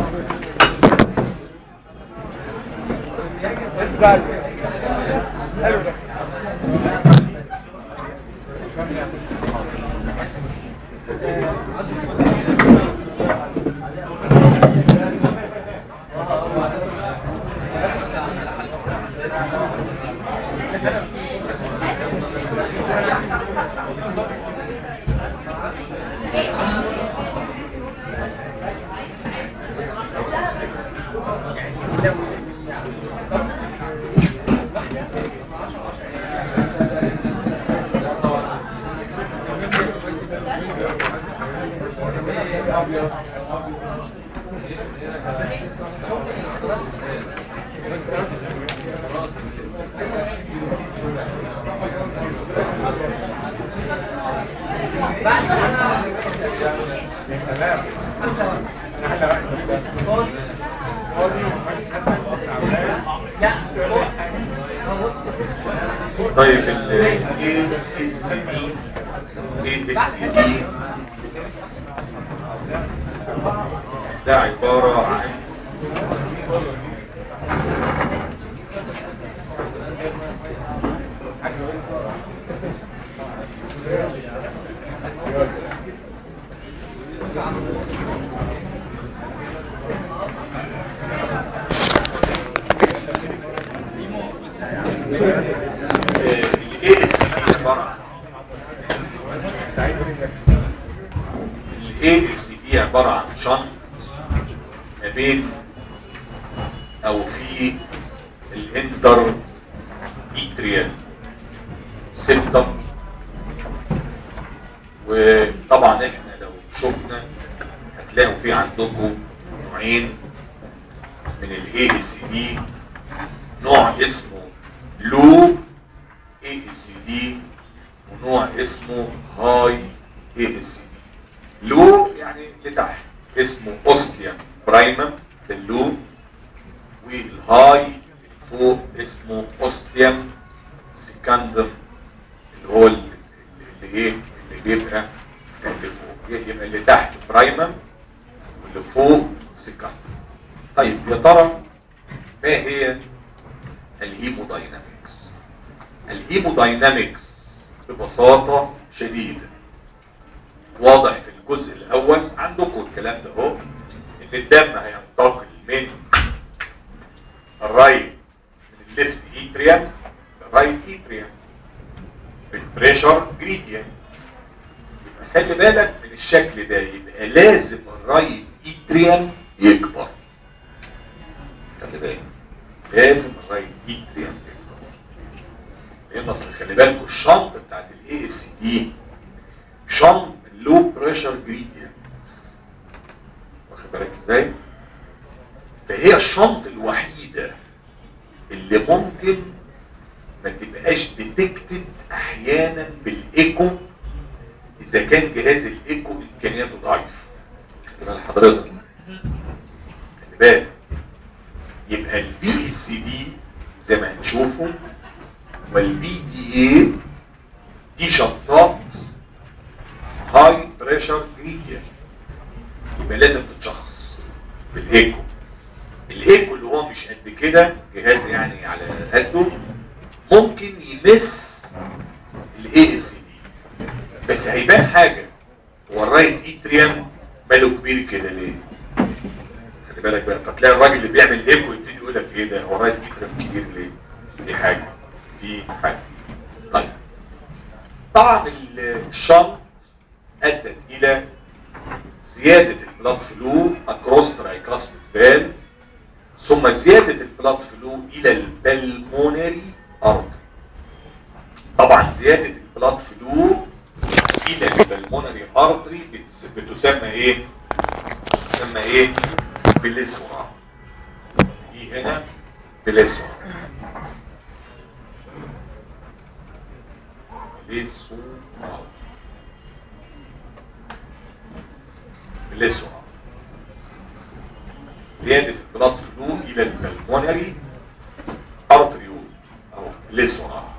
طيب ال ايه السي دي ايه السي دي ده عبارة عن الايه السي دي عبارة عن الايه السي دي عبارة عن شنط ما بين او في الانتر ايتريال سيبتم وطبعا احنا لو شفنا هتلاقوا في عندكم نوعين من الاي اس دي نوع اسمه لو اي اس دي ونوع اسمه هاي اي اس دي لو يعني لتحت اسمه اوستيوم برايمم في اللو والهاي فوق اسمه اوستيوم سكندم اللي هو اللي اللي ايه اللي بيبقى اللي فوق يبقى اللي تحت برايمم واللي فوق سكندم طيب يا ترى ما هي الهيموداينامكس الهيموداينامكس ببساطة شديدة واضح في الجزء الاول عندكم الكلام ده اهو ان الدم هينتقل من الرايت من الليفت ايتريا للرايت ايتريا بالبريشر جريديان يبقى خلي بالك من الشكل ده يبقى لازم الرايت ايتريان يكبر خلي بالك لازم الرايت ايتريان يكبر لان اصل خلي بالكم الشنط بتاعت الاي اس دي شنط لو بريشر جريديان واخد بالك ازاي فهي الشنط الوحيدة اللي ممكن ما تبقاش ديتكتد احيانا بالايكو اذا كان جهاز الايكو امكانياته ضعيف خلي بال حضرتك خلي بالك يبقى البي اس دي زي ما هنشوفه والبي دي اي دي شنطات هاي بريشر جريديان يبقى لازم تتشخص بالايكو الايكو اللي هو مش قد كده جهاز يعني على قده ممكن يمس الاي اس دي بس هيبان حاجه هو الرايت ايتريم ماله كبير كده ليه خلي بالك بقى فتلاقي الراجل اللي بيعمل ايكو يبتدي يقول لك ايه ده هو الرايت ايتريم كبير ليه دي حاجه دي حاجه طيب طبعا الشنط ادت الى زيادة البلاد فلو اكروس ترايكاسميك فال ثم زيادة البلاد فلو الى البلمونري ارض طبعا زيادة البلاد فلو الى البلمونري ارتري بتسمى ايه بتسمى ايه بليسورا دي هنا بليسورا بليسورا بليسورا زيادة البلاد فلو الى البلمونري ارتريول او بليسورا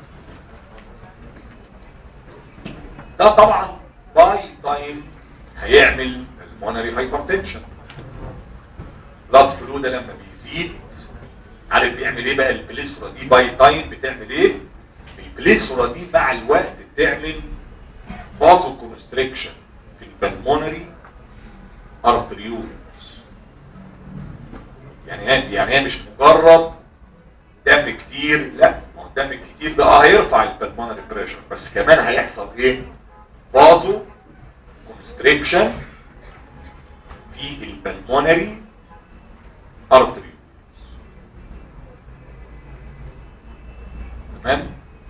ده طبعا باي تايم هيحصل هيعمل المونري هايبرتنشن بلاد فلو ده لما بيزيد عارف بيعمل ايه بقى البليسورا دي باي تايم بتعمل ايه البليسورا دي مع الوقت بتعمل فازو كونستريكشن في البلمونري ارتريولز يعني هي يعني هي مش مجرد دم كتير لا ما هو الدم الكتير ده اه هيرفع البلمونري بريشر بس كمان هيحصل ايه فازو كونستريكشن في البلمونري ارتريولز تمام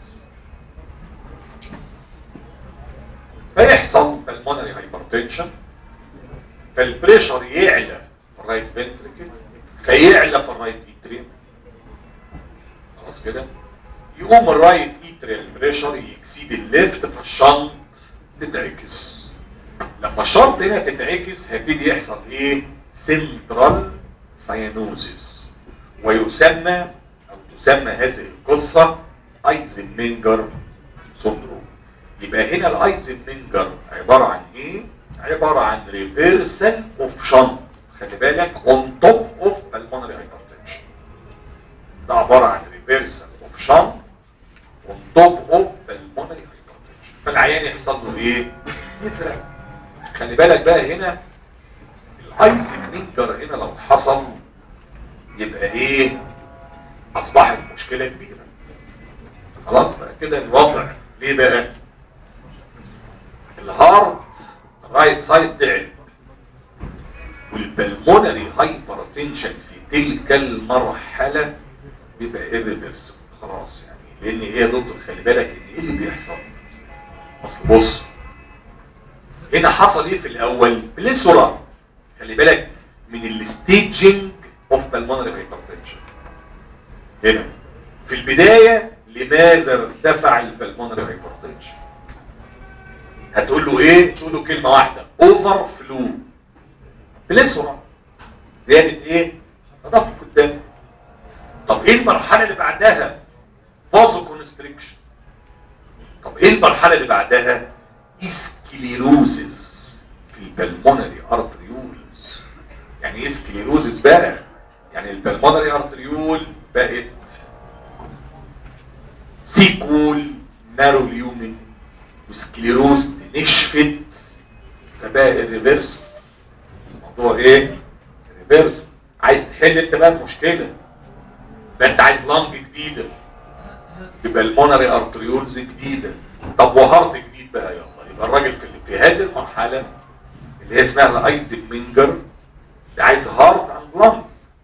فيحصل pulmonary hypertension فالبريشر يعلى في الرايت فنتريكل فيعلى في الرايت اتريم خلاص كده يقوم الرايت اتريال بريشر يكسيد الليفت فالشنط تتعكس لما الشنط هنا تتعكس هيبتدي يحصل ايه سنترال ساينوزيس ويسمى او تسمى هذه القصه ايزنمنجر سندروم يبقى هنا الايزنمنجر عباره عن ايه عباره عن ريفيرسال اوف شنط خلي بالك اون توب اوف pulmonary hypertension ده عباره عن ريفيرسال اوف شنط اون توب اوف pulmonary hypertension فالعيان يحصل له ايه يزرق خلي بالك بقى هنا الايزنمنجر هنا لو حصل يبقى ايه اصبحت مشكله كبيره خلاص بقى كده الوضع ليه بقى الهارت رايت سايد تعب والبلمونري هايبرتنشن في تلك المرحله بيبقى ايرفيرسبل خلاص يعني لان هي دكتور خلي بالك ان ايه اللي بيحصل اصل بص هنا حصل ايه في الاول بليسورا خلي بالك من الستيجنج اوف بالمونري هايبرتنشن هنا في البدايه لماذا ارتفع البلمونري هايبرتنشن هتقول له ايه تقول له كلمه واحده اوفر فلو بليسورا زياده ايه تدفق الدم طب ايه المرحله اللي بعدها فازو كونستريكشن طب ايه المرحله اللي بعدها اسكليروزس في البلمونري ارتريولز يعني ايه اسكليروزس بقى يعني البلمونري ارتريول بقت سيكول نارو ليومن وسكليروز نشفت فبقى الريفيرس الموضوع ايه الريفيرس عايز تحل انت بقى المشكله بقى انت عايز لانج جديده يبقى المونري ارتريولز جديده طب وهارت جديد بقى يلا يبقى الراجل في, في هذه المرحله اللي هي اسمها الايزنمنجر ده عايز هارت عن لانج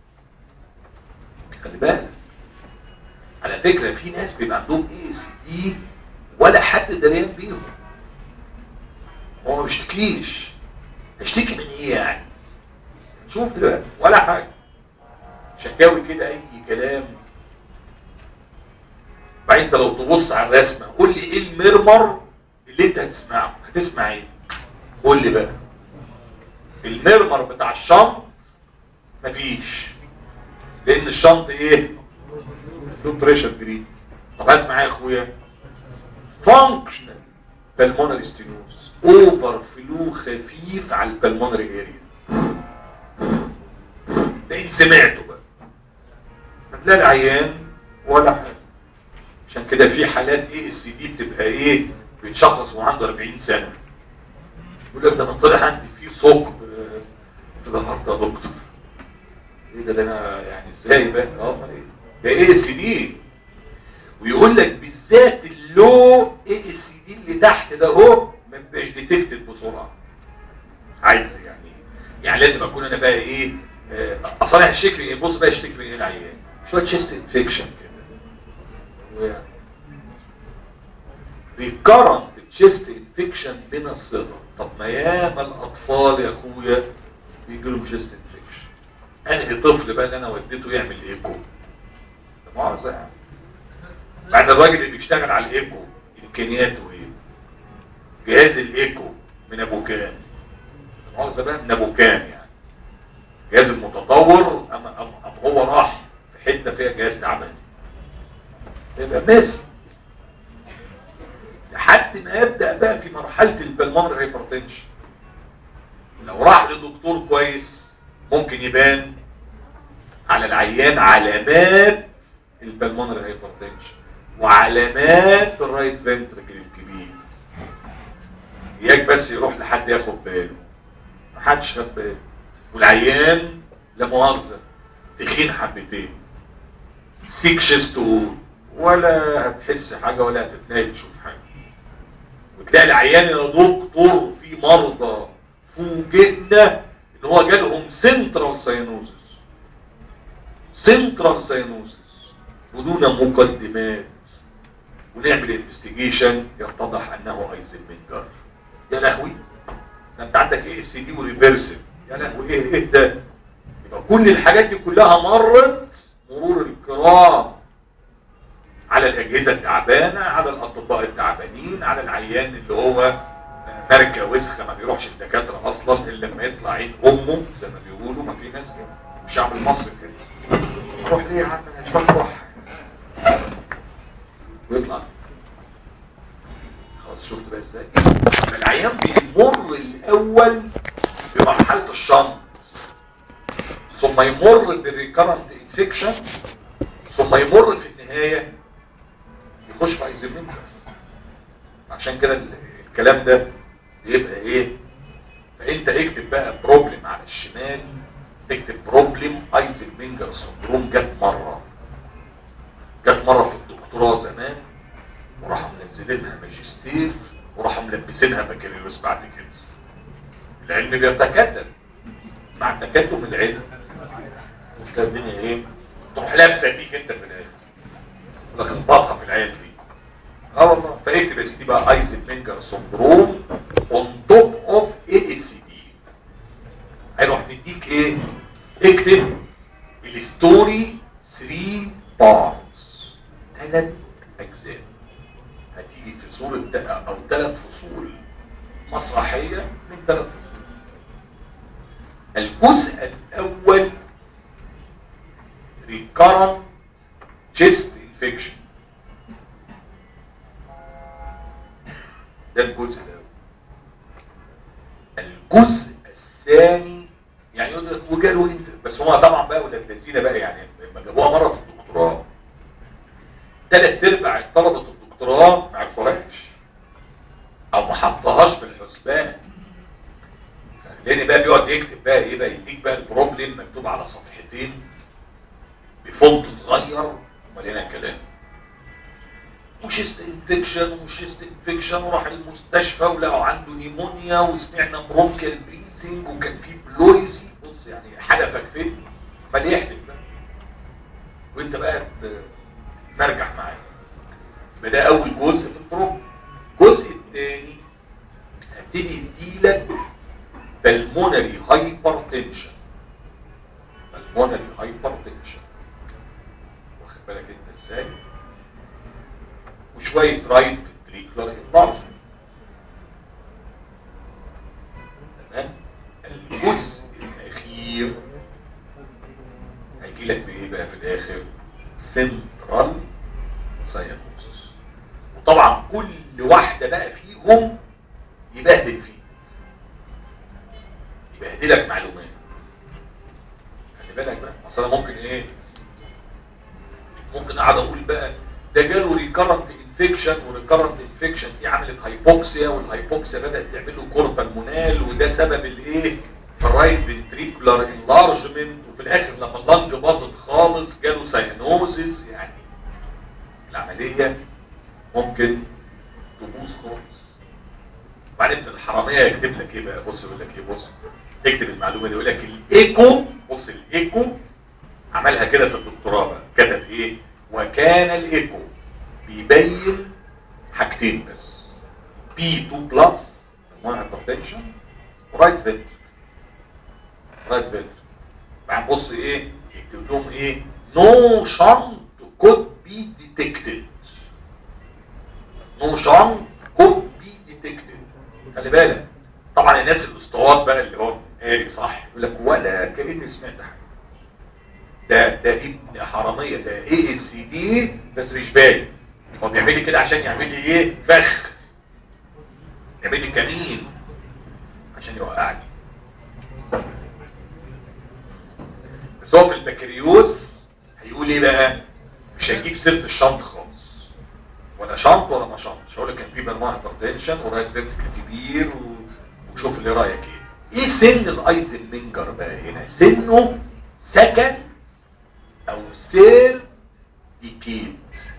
خلي بالك على فكره في ناس بيبقى عندهم اي اس دي ولا حد دريان بيهم هو ما بيشتكيش هيشتكي من ايه يعني شوف دلوقتي ولا حاجه شكاوي كده اي كلام بعدين انت لو تبص على الرسمه قول لي ايه المرمر اللي انت هتسمعه هتسمع ايه قول لي بقى المرمر بتاع الشنط مفيش لان الشنط ايه له بريشر جريد طب اسمع يا اخويا فانكشنال بالمونري ستينوز اوفر فلو خفيف على البلمونري اريا ده ان سمعته بقى هتلاقي العيان ولا حاجه عشان كده في حالات ايه اس دي بتبقى ايه بيتشخص وعنده 40 سنه يقول لك ده انا طلع عندي في ثقب في الهارت يا دكتور ايه ده ده انا يعني ازاي بقى اه ايه ده ايه اس دي ويقول لك بالذات اللو اي اس دي اللي تحت ده اهو ما بيبقاش ديتكتد بسرعه عايز يعني يعني لازم اكون انا بقى ايه آه، اصالح الشكل ايه بص بقى اشتكي من ايه العيان شويه تشيست انفكشن كده ريكارنت تشيست انفكشن من الصغر طب ما ياما الاطفال يا اخويا بيجي لهم تشيست انفكشن انهي طفل بقى اللي انا وديته يعمل ايكو مؤاخذه يعني بعد الراجل اللي بيشتغل على الايكو امكانياته ايه جهاز الايكو من ابو كان مؤاخذه بقى من ابو كان يعني جهاز المتطور اما أما هو راح في حته فيها جهاز تعبان يبقى مس لحد ما يبدا بقى في مرحله البلمونري هايبرتنشن لو راح لدكتور كويس ممكن يبان على العيان علامات البلمونري هايبرتنشن وعلامات الرايت فنتركل الكبير اياك بس يروح لحد ياخد باله محدش خد باله والعيان لا مؤاخذه تخين حبتين سيك شيست ولا هتحس حاجه ولا هتتنقل تشوف حاجه وتلاقي العيان يا دكتور في مرضى فوجئنا ان هو جالهم سنترال ساينوزس سنترال ساينوزس بدون مقدمات ونعمل انفستيجيشن يتضح انه ايزنمنجر يا لهوي ده انت عندك ايه السي دي وريفرسل يا لهوي ايه ايه ده يبقى كل الحاجات دي كلها مرت مرور الكرام على الاجهزه التعبانه على الاطباء التعبانين على العيان اللي هو مركه وسخه ما بيروحش الدكاتره اصلا الا لما يطلع عين امه زي ما بيقولوا ما في ناس كده الشعب المصري كده روح ليه يا عم انا مش بروح ويطلع خلاص شفت بقى ازاي العيان بيمر الاول بمرحله الشنط ثم يمر بالريكرنت انفكشن ثم يمر في النهايه يخش في ايزومنتر عشان كده الكلام ده بيبقى ايه فانت اكتب بقى بروبلم على الشمال اكتب بروبلم ايزنمنجر سندروم جت مره جت مره في الدكتوراه زمان وراحوا منزلينها ماجستير وراحوا ملبسينها بكالوريوس بعد كده العلم بيتكتل مع تكتم العلم وفي الدنيا ايه تروح لابسه فيك انت في الاخر لخبطها في العيال دي اه والله فاكتب يا سيدي بقى ايزنمنجر سندروم اون توب اوف اي اس دي هيروح مديك ايه اكتب الستوري 3 بارتس ثلاث اجزاء هتيجي في صورة او ثلاث فصول مسرحية من ثلاث فصول الجزء الاول recurrent chest infection ده الجزء الاول الجزء الثاني يعني يقول لك وجاله انت بس هو طبعا بقى ولا الذين بقى يعني لما جابوها مره في الدكتوراه ثلاث ارباع طلبه الدكتوراه ما عرفوهاش او ما حطهاش في الحسبان لان بقى بيقعد يكتب بقى ايه بقى يديك بقى البروبلم مكتوب على صفحتين بفونت صغير ومليانه كلام وشيست انفكشن وشيست انفكشن وراح المستشفى ولقوا عنده نيمونيا وسمعنا برونكيال بريزنج وكان في بلوريزي بص يعني حدفك فين عمال يحدف بقى وانت بقى مرجع معايا يبقى ده اول جزء في البروب الجزء الثاني هبتدي اديلك بالمونري هايبر تنشن بالمونري هايبر تنشن واخد بالك انت ازاي وشوية رايت فنتريكولار انلارجمنت تمام الجزء الاخير هيجي لك بايه بقى في الاخر سنترال ساينوسس وطبعا كل واحده بقى فيهم يبهدل فيه يبهدلك معلومات خلي بالك بقى اصل انا ممكن ايه ممكن اقعد اقول بقى ده جاله ريكارنت انفكشن وريكارنت انفكشن دي عملت هايبوكسيا والهايبوكسيا بدات تعمل له كوربالمونال وده سبب الايه الرايت فنتريكولار انلارجمنت وفي الاخر لما اللنج باظت خالص جاله ساينوزز يعني العمليه ممكن تبوظ خالص وبعدين ابن الحراميه يكتب لك ايه بقى بص يقول لك ايه بص تكتب المعلومه دي يقول لك الايكو بص الايكو عملها كده في الدكتوراه بقى كتب ايه وكان الايكو بيبين حاجتين بس بي 2 بلس هايبرتنشن ورايت فنتر رايت فنتر بعدين بص ايه يكتب لهم ايه نو شنت كود بي ديتكتد نو شنت كود بي ديتكتد خلي بالك طبعا الناس الاسطوات بقى اللي هو قاري صح يقول لك ولا كاني سمعت حاجه ده ده ابن حراميه ده ايه السي دي بس مش باين هو بيعمل لي كده عشان يعمل لي ايه فخ يعمل لي كمين عشان يوقعني ايه بقى مش هجيب سيره الشنط خالص ولا شنط ولا ما شنط مش هقول لك كان في برماه هايبرتنشن ورايت فينتركل كبير و... وشوف اللي رايك ايه ايه سن الايزنمنجر بقى هنا سنه سكن او سير ديكيد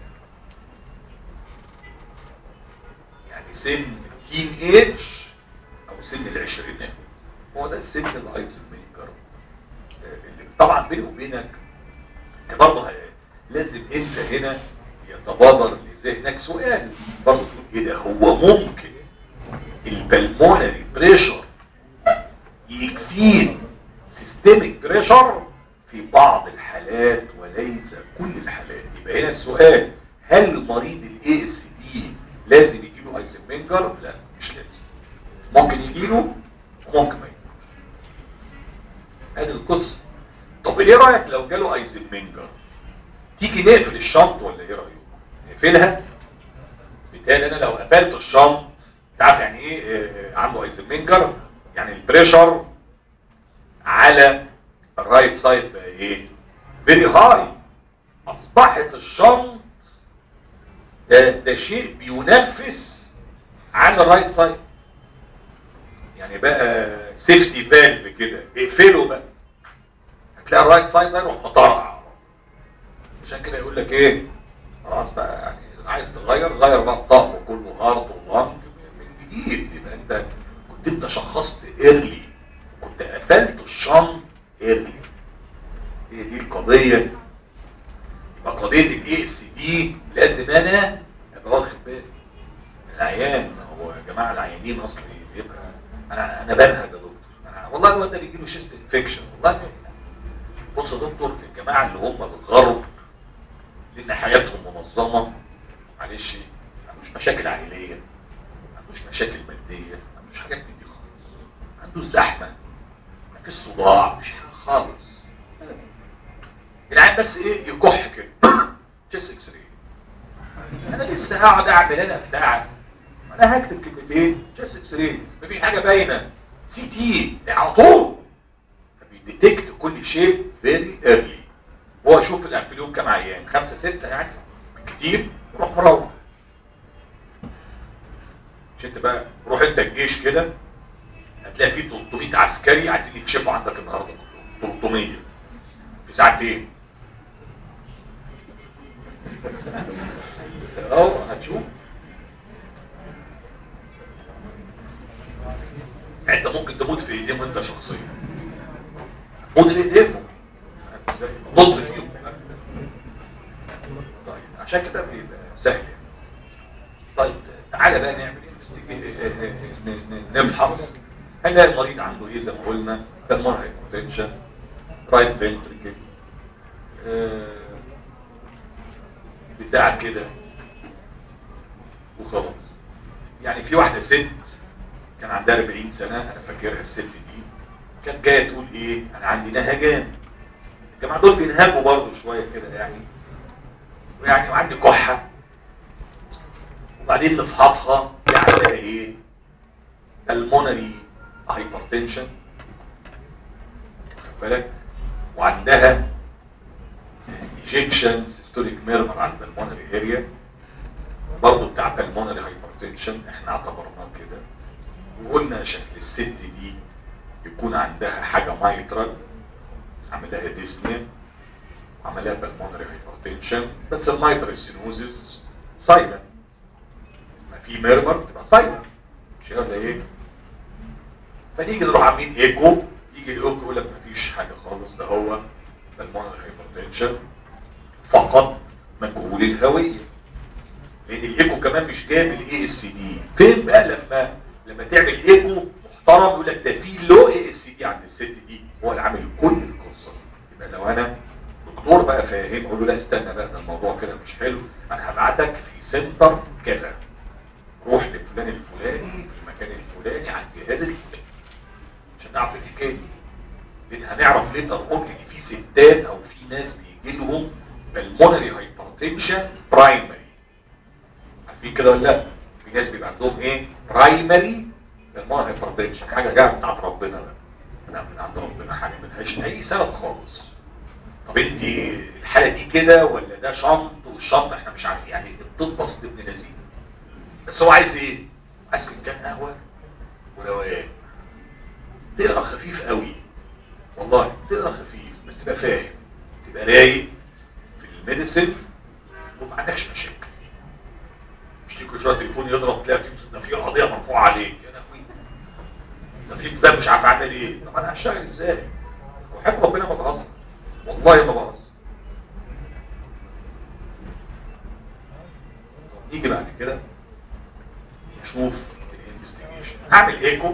يعني سن تين ايج او سن العشرينات هو ده السن الايزنمنجر اللي طبعا بيني وبينك انت برضه ه- لازم انت هنا يتبادر لذهنك سؤال برضه تقول ايه ده هو ممكن البلمونري بريشر يكسيد سيستميك بريشر في بعض الحالات وليس كل الحالات يبقى هنا السؤال هل مريض الاي اس دي لازم يجيله ايزنمنجر لا مش لازم ممكن يجيله وممكن ما يجيله ادي القصه طب ايه رايك لو جاله ايزنمنجر تيجي نقفل الشنط ولا ايه رايك نقفلها بالتالي انا لو قفلت الشنط تعرف يعني ايه آه، عنده ايزنمنجر يعني البريشر على الرايت سايد بقى ايه فيري هاي اصبحت الشنط ده, ده شيء بينفس على الرايت سايد يعني بقى سيفتي فالف كده اقفله بقى هتلاقي الرايت سايد ده يروح مطرقع عشان كده يقول لك ايه خلاص بقى يعني عايز تغير غير بقى الطقم كله هارد ولانج من جديد يبقى انت كنت انت شخصت ايرلي كنت قفلت الشنط ايرلي هي دي القضيه يبقى قضيه الاي اس دي لازم انا ابقى واخد بالي العيان هو يا جماعه العيانين اصلي بيبقى انا انا بنهج يا دكتور انا والله الواد ده بيجي له شيست انفكشن والله بص يا دكتور الجماعه اللي هم بالغرب لان حياتهم منظمه معلش ما عندوش مشاكل عائليه ما عندوش مشاكل ماديه ما عندوش حاجات من دي خالص ما عندوش زحمه ما فيش صداع مفيش حاجه خالص العين بس ايه يكح كده تشيست اكس راي انا لسه هقعد اعمل انا بتاع انا هكتب كلمتين تشيست اكس راي مفيش حاجه باينه سي تي على طول فبيديتكت كل شيء فيري ايرلي هو يشوف الانفليوم كام عيان خمسة ستة يعني كتير روح مروح مش انت بقى روح انت الجيش كده هتلاقي فيه 300 عسكري عايزين يكشفوا عندك النهارده 300 في ساعتين اه هتشوف يعني انت ممكن تموت في ايديهم انت شخصيا موت في ايديهم طز فيهم طيب عشان كده بيبقى سهل يعني. طيب تعالى بقى نعمل investigate- ن- ن- نبحث هنلاقي المريض عنده ايه زي ما قلنا بالمر هايبوتنشن رايت فنتريكل بتاع كده وخلاص يعني في واحدة ست كان عندها 40 سنة انا فاكرها الست دي كانت جاية تقول ايه انا عندي نهجان الجماعة دول بينهجوا برضه شوية كده يعني ويعني وعندي كحة وبعدين نفحصها في عندها ايه المونري هايبرتنشن واخد بالك وعندها ايجيكشن سيستوليك ميرمر عند المونري اريا برضه بتاع المونري هايبرتنشن احنا اعتبرناه كده وقلنا شكل الست دي يكون عندها حاجة مايترال عملها ديسنيا عملها بالمونري هايبرتنشن بس المايترال سينوزيس سايلنت ما في ميرمر تبقى سايلنت مش كده ايه فنيجي نروح عاملين ايكو يجي الايكو يقول لك مفيش حاجه خالص ده هو بالمونري هايبرتنشن فقط مجهول الهويه لان الايكو كمان مش جايب الاي اس دي فين بقى لما لما تعمل ايكو محترم يقول لك ده في لو اي اس دي عند الست دي هو اللي عامل كل القصه دي يبقى لو انا دكتور بقى فاهم اقول له لا استنى بقى ده الموضوع كده مش حلو انا هبعتك في سنتر كذا روح لفلان الفلاني في المكان الفلاني على الجهاز الفلاني عشان نعرف الحكايه دي لان هنعرف ليه ترقم ان في ستات او في ناس بيجي لهم بالمونري هايبرتنشن برايمري عارفين كده ولا لا في ناس بيبقى عندهم ايه برايمري بالمونري هايبرتنشن حاجه جايه بتاعت ربنا بقى لا من عند ربنا حاجه ملهاش اي سبب خالص طب انت الحاله دي كده ولا ده شنط والشنط احنا مش عارفين يعني الطب بسيط ابن لذيذ بس هو عايز ايه؟ عايز فنجان قهوه وروقان تقرا خفيف قوي والله تقرا خفيف بس تبقى فاهم تبقى رايق في الميديسن وما عندكش مشاكل مش تيجي شويه تليفون يضرب تلاقي في ده في قضيه مرفوعه عليك يا لهوي ده في كتاب مش عارف اعمل ايه طب انا هشتغل ازاي؟ وحب ربنا ما بهزر والله ما بهزر نيجي بعد كده نشوف الانفستيجيشن هعمل ايكو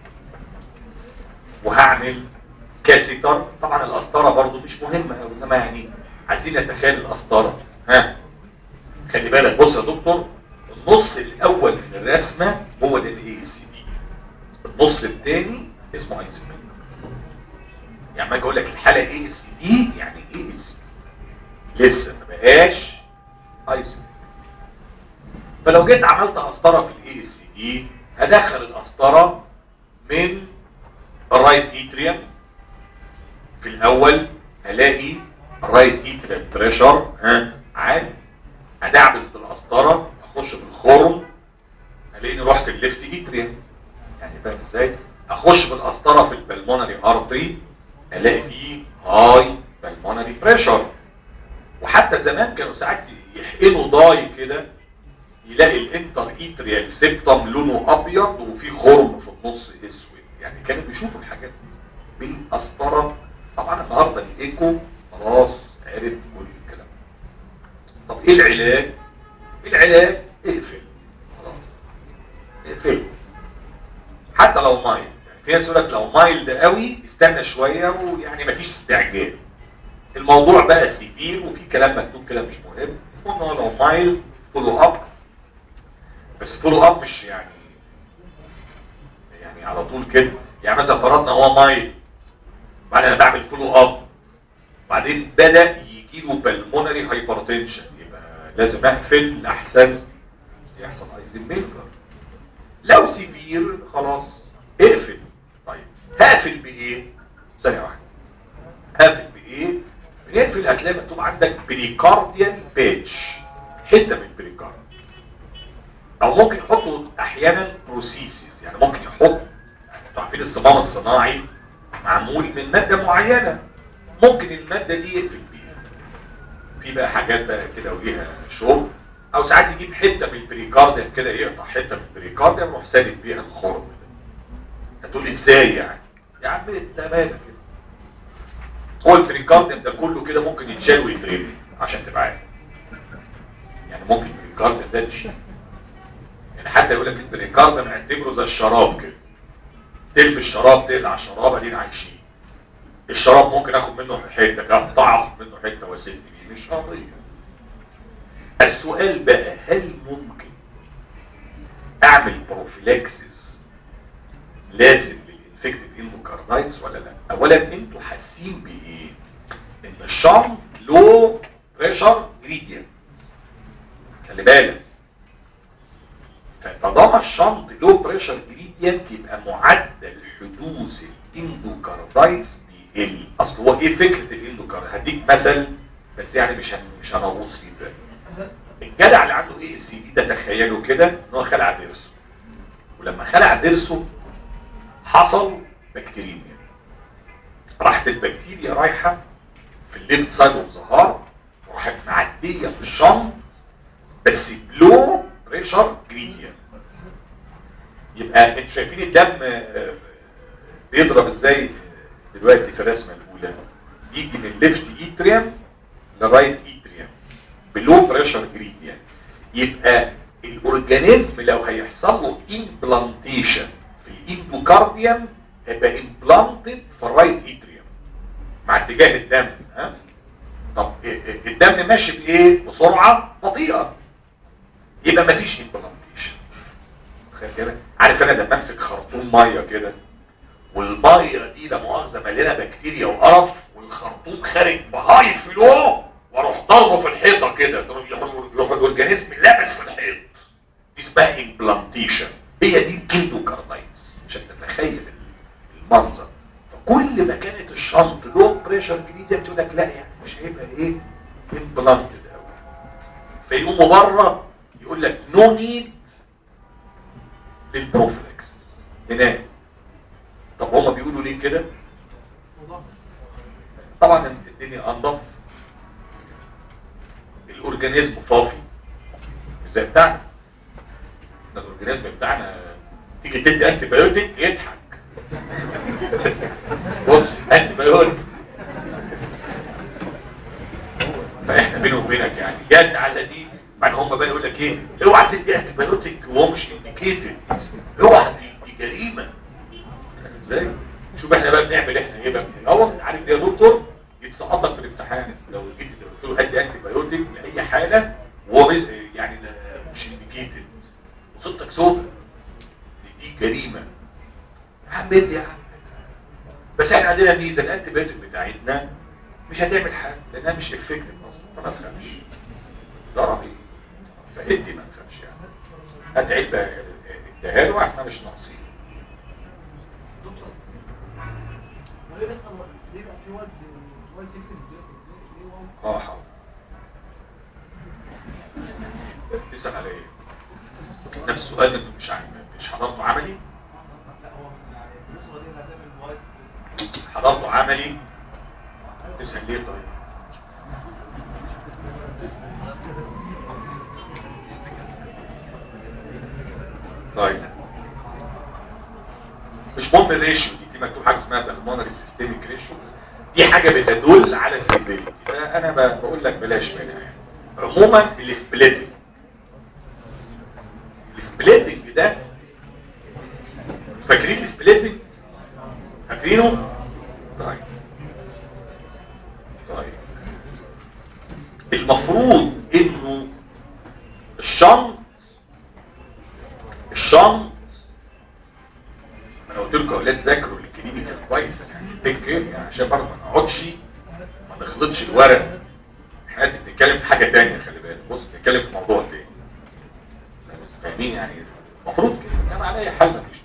وهعمل كاسيتر طبعا القسطره برضو مش مهمه قوي انما يعني عايزين نتخيل القسطره ها خلي بالك بص يا دكتور النص الاول من الرسمه هو ده الاي اس دي النص الثاني اسمه ايزوميك يعني ما اجي اقول لك الحاله اي اس دي يعني اي اس لسه ما بقاش ايزوميك فلو جيت عملت قسطره في الاي اس دي هدخل القسطره من الرايت ايتريم في الاول هلاقي الرايت ايتريم بريشر ها عالي ادعبس بالقسطره اخش في الخرم الاقيني رحت الليفت ايتريم يعني فاهم ازاي اخش بالقسطره في البلمونري ارتري الاقي فيه هاي بالمونري بريشر وحتى زمان كانوا ساعات يحقنوا ضاي كده يلاقي الانتر ايتريال سيبتم لونه ابيض وفي خرم في النص اسود يعني كانوا بيشوفوا الحاجات دي بالقسطره طبعا النهارده الايكو خلاص عرف كل الكلام طب ايه العلاج العلاج اقفل خلاص اقفل حتى لو مايل يعني في ناس يقول لك لو مايل ده قوي استنى شويه ويعني مفيش استعجال الموضوع بقى سيفير وفي كلام مكتوب كده مش مهم المهم لو مايل فولو اب بس فولو اب مش يعني يعني على طول كده يعني مثلا فرضنا هو مايل بعدين انا بعمل فولو اب بعدين بدا يجي له بالمونري هايبرتنشن يبقى لازم اقفل احسن يحصل ايزنبرجر لو سيفير خلاص اقفل طيب هقفل بايه ثانيه واحده هقفل بايه بنقفل هتلاقي مكتوب عندك بريكارديال بيتش حته من البريكارد او ممكن يحطوا احيانا بروسيسز يعني ممكن يحط يعني انتوا عارفين الصمام الصناعي معمول من ماده معينه ممكن الماده دي يقفل بيها في بقى حاجات بقى كده وليها شغل او ساعات يجيب حته من البريكارديوم كده يقطع حته من البريكارديوم ويروح سادد بيها الخرم ده هتقول ازاي يعني يا عم تمام كده هو البريكارديوم ده كله كده ممكن يتشال ويترمي عشان تبقى عارف يعني ممكن البريكارديوم ده يتشال يعني حتى يقول لك البريكارديوم اعتبره زي الشراب كده تلف الشراب تقلع الشراب ادينا عايشين الشراب ممكن اخد منه حته اقطع اخد منه حته واسد بيه مش قضيه السؤال بقى هل ممكن اعمل بروفيلاكسس لازم للانفكتيف اندوكاردايتس ولا لا اولا انتوا حاسين بايه ان الشنط لو بريشر جريدينت خلي بالك فطالما الشنط لو بريشر جريدينت يبقى معدل حدوث الاندوكاردايتس بيقل اصل هو ايه فكره الاندوكارد هديك مثل بس يعني مش هن... مش هنغوص فيه دلوقتي الجدع اللي عنده ايه السي دي ده تخيلوا كده ان هو خلع ضرسه ولما خلع ضرسه حصل بكتيريميا راحت البكتيريا رايحه في الليفت سايد اوف ذا هارت وراحت معديه في الشنط بس بلو بريشر جريديان يبقى انتوا شايفين الدم آه، بيضرب ازاي دلوقتي في الرسمه الاولى يجي من الليفت ايتريم للرايت ايتريم بلو بريشر جريديان يبقى الاورجانيزم لو هيحصل له امبلانتيشن في الاندوكارديوم هيبقى امبلانتد في الرايت ايتريم مع اتجاه الدم ها طب الدم ماشي بايه بسرعه بطيئه يبقى مفيش امبلانتيشن تخيل كده عارف انا لما امسك خرطوم ميه كده والميه دي لا مؤاخذه مليانه بكتيريا وقرف والخرطوم خارج بهاي فلو واروح ضربه في الحيطه كده يروح يروح الاورجانيزم لابس في الحيط دي اسمها امبلانتيشن هي دي الكيندوكاردايتس عشان تتخيل المنظر فكل ما كانت الشنط لو بريشر جديده بتقول لك لا يعني مش هيبقى ايه امبلانتد قوي فيقوموا بره يقول لك نو نيد للبروفلاكسس هناك طب هما بيقولوا ليه كده طبعا الدنيا انضف الاورجانيزم فافي مش زي بتاعنا ده الاورجانيزم بتاعنا تيجي تدي انتي بايوتيك يضحك بص انتي بايوتيك فاحنا بيني وبينك يعني جد على دي بعد هم بقى يقول لك ايه اوعى تدي انتي بايوتيك وهو مش انديكيتد اوعى دي, دي جريمه ازاي شوف احنا بقى بنعمل احنا ايه بقى الاول عارف ده يا دكتور يتسقطك في الامتحان لو جيت قلت له ادي انتي بايوتيك لاي حاله وهو بس يعني ده مش انديكيتد وصوتك سودا دي, دي جريمه يا عم ادي يا عم بس احنا عندنا ميزه الانتي بايوتيك بتاعتنا مش هتعمل حاجه لانها مش افكتيف اصلا فما تخافش ده رايي فادي ما تخافش يعني هات علبه اديها له احنا مش ناقصين دكتور هو ليه بس هو ليه بقى في واد واد تكسب ليه ليه هو اه حاضر تسأل على ايه نفس السؤال انتوا مش عارف مش حضرتوا عملي لا هو يعني النسخه دي اللي هتعمل وايد حضرتوا عملي تسأل ليه طيب طيب مش مهم الريشيو دي في مكتوب حاجه اسمها بالمونري سيستميك ريشيو دي حاجه بتدل على السيفيريتي انا ب- بقول لك بلاش منها يعني عموما السبليتنج السبليتنج ده فاكرين السبليتنج فاكرينه طيب طيب المفروض انه الشنط الشنط انا قلت لكم يا اولاد ذاكروا الكلينيكال كويس يعني تيك كير يعني عشان برضه ما نقعدش ما نخلطش الورق احنا بنتكلم في حاجه ثانيه خلي بالك بص بنتكلم في موضوع تاني بس فاهمين يعني المفروض كده كان عليا حل مفيش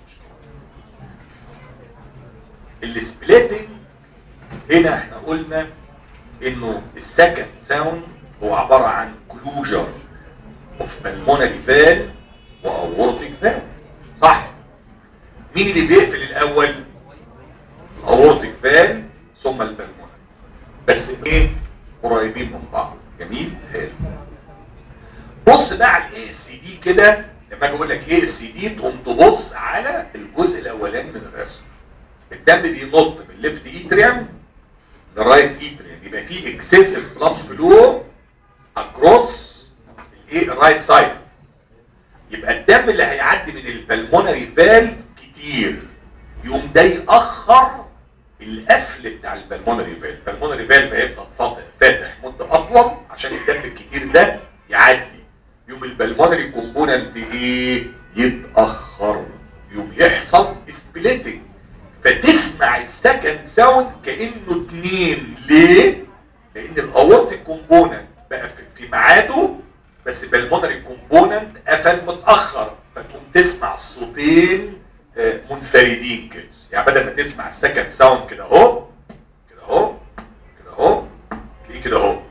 مشكله السبليتنج هنا احنا قلنا انه السكند ساوند هو عباره عن كلوجر اوف بالمونري فال واورتيك فال صح مين اللي بيقفل الاول الاورتيك فال ثم البلمونري بس ايه قريبين من بعض جميل حلو بص بقى على الاي اس دي كده لما اجي اقول لك ايه اس دي تقوم تبص على الجزء الاولاني من الرسم الدم بينط من الليفت ايتريم لرايت ايتريم يبقى في اكسسيف بلاد فلو اكروس الايه الرايت سايد يبقى الدم اللي هيعدي من البلمونري فال كتير يقوم ده يأخر القفل بتاع البلمونري فال البلمونري فال هيفضل فاتح فاتح مده اطول عشان الدم الكتير ده يعدي يوم البلمونري كومبوننت ايه يتاخر يوم يحصل سبليتنج فتسمع السكند ساوند كانه اتنين ليه لان الاورتيك كومبوننت بقى في- في ميعاده بس بالمونري كومبوننت قفل متاخر فتقوم تسمع الصوتين آه، منفردين كده يعني بدل ما تسمع السكند ساوند كده اهو كده اهو كده اهو تلاقيه كده اهو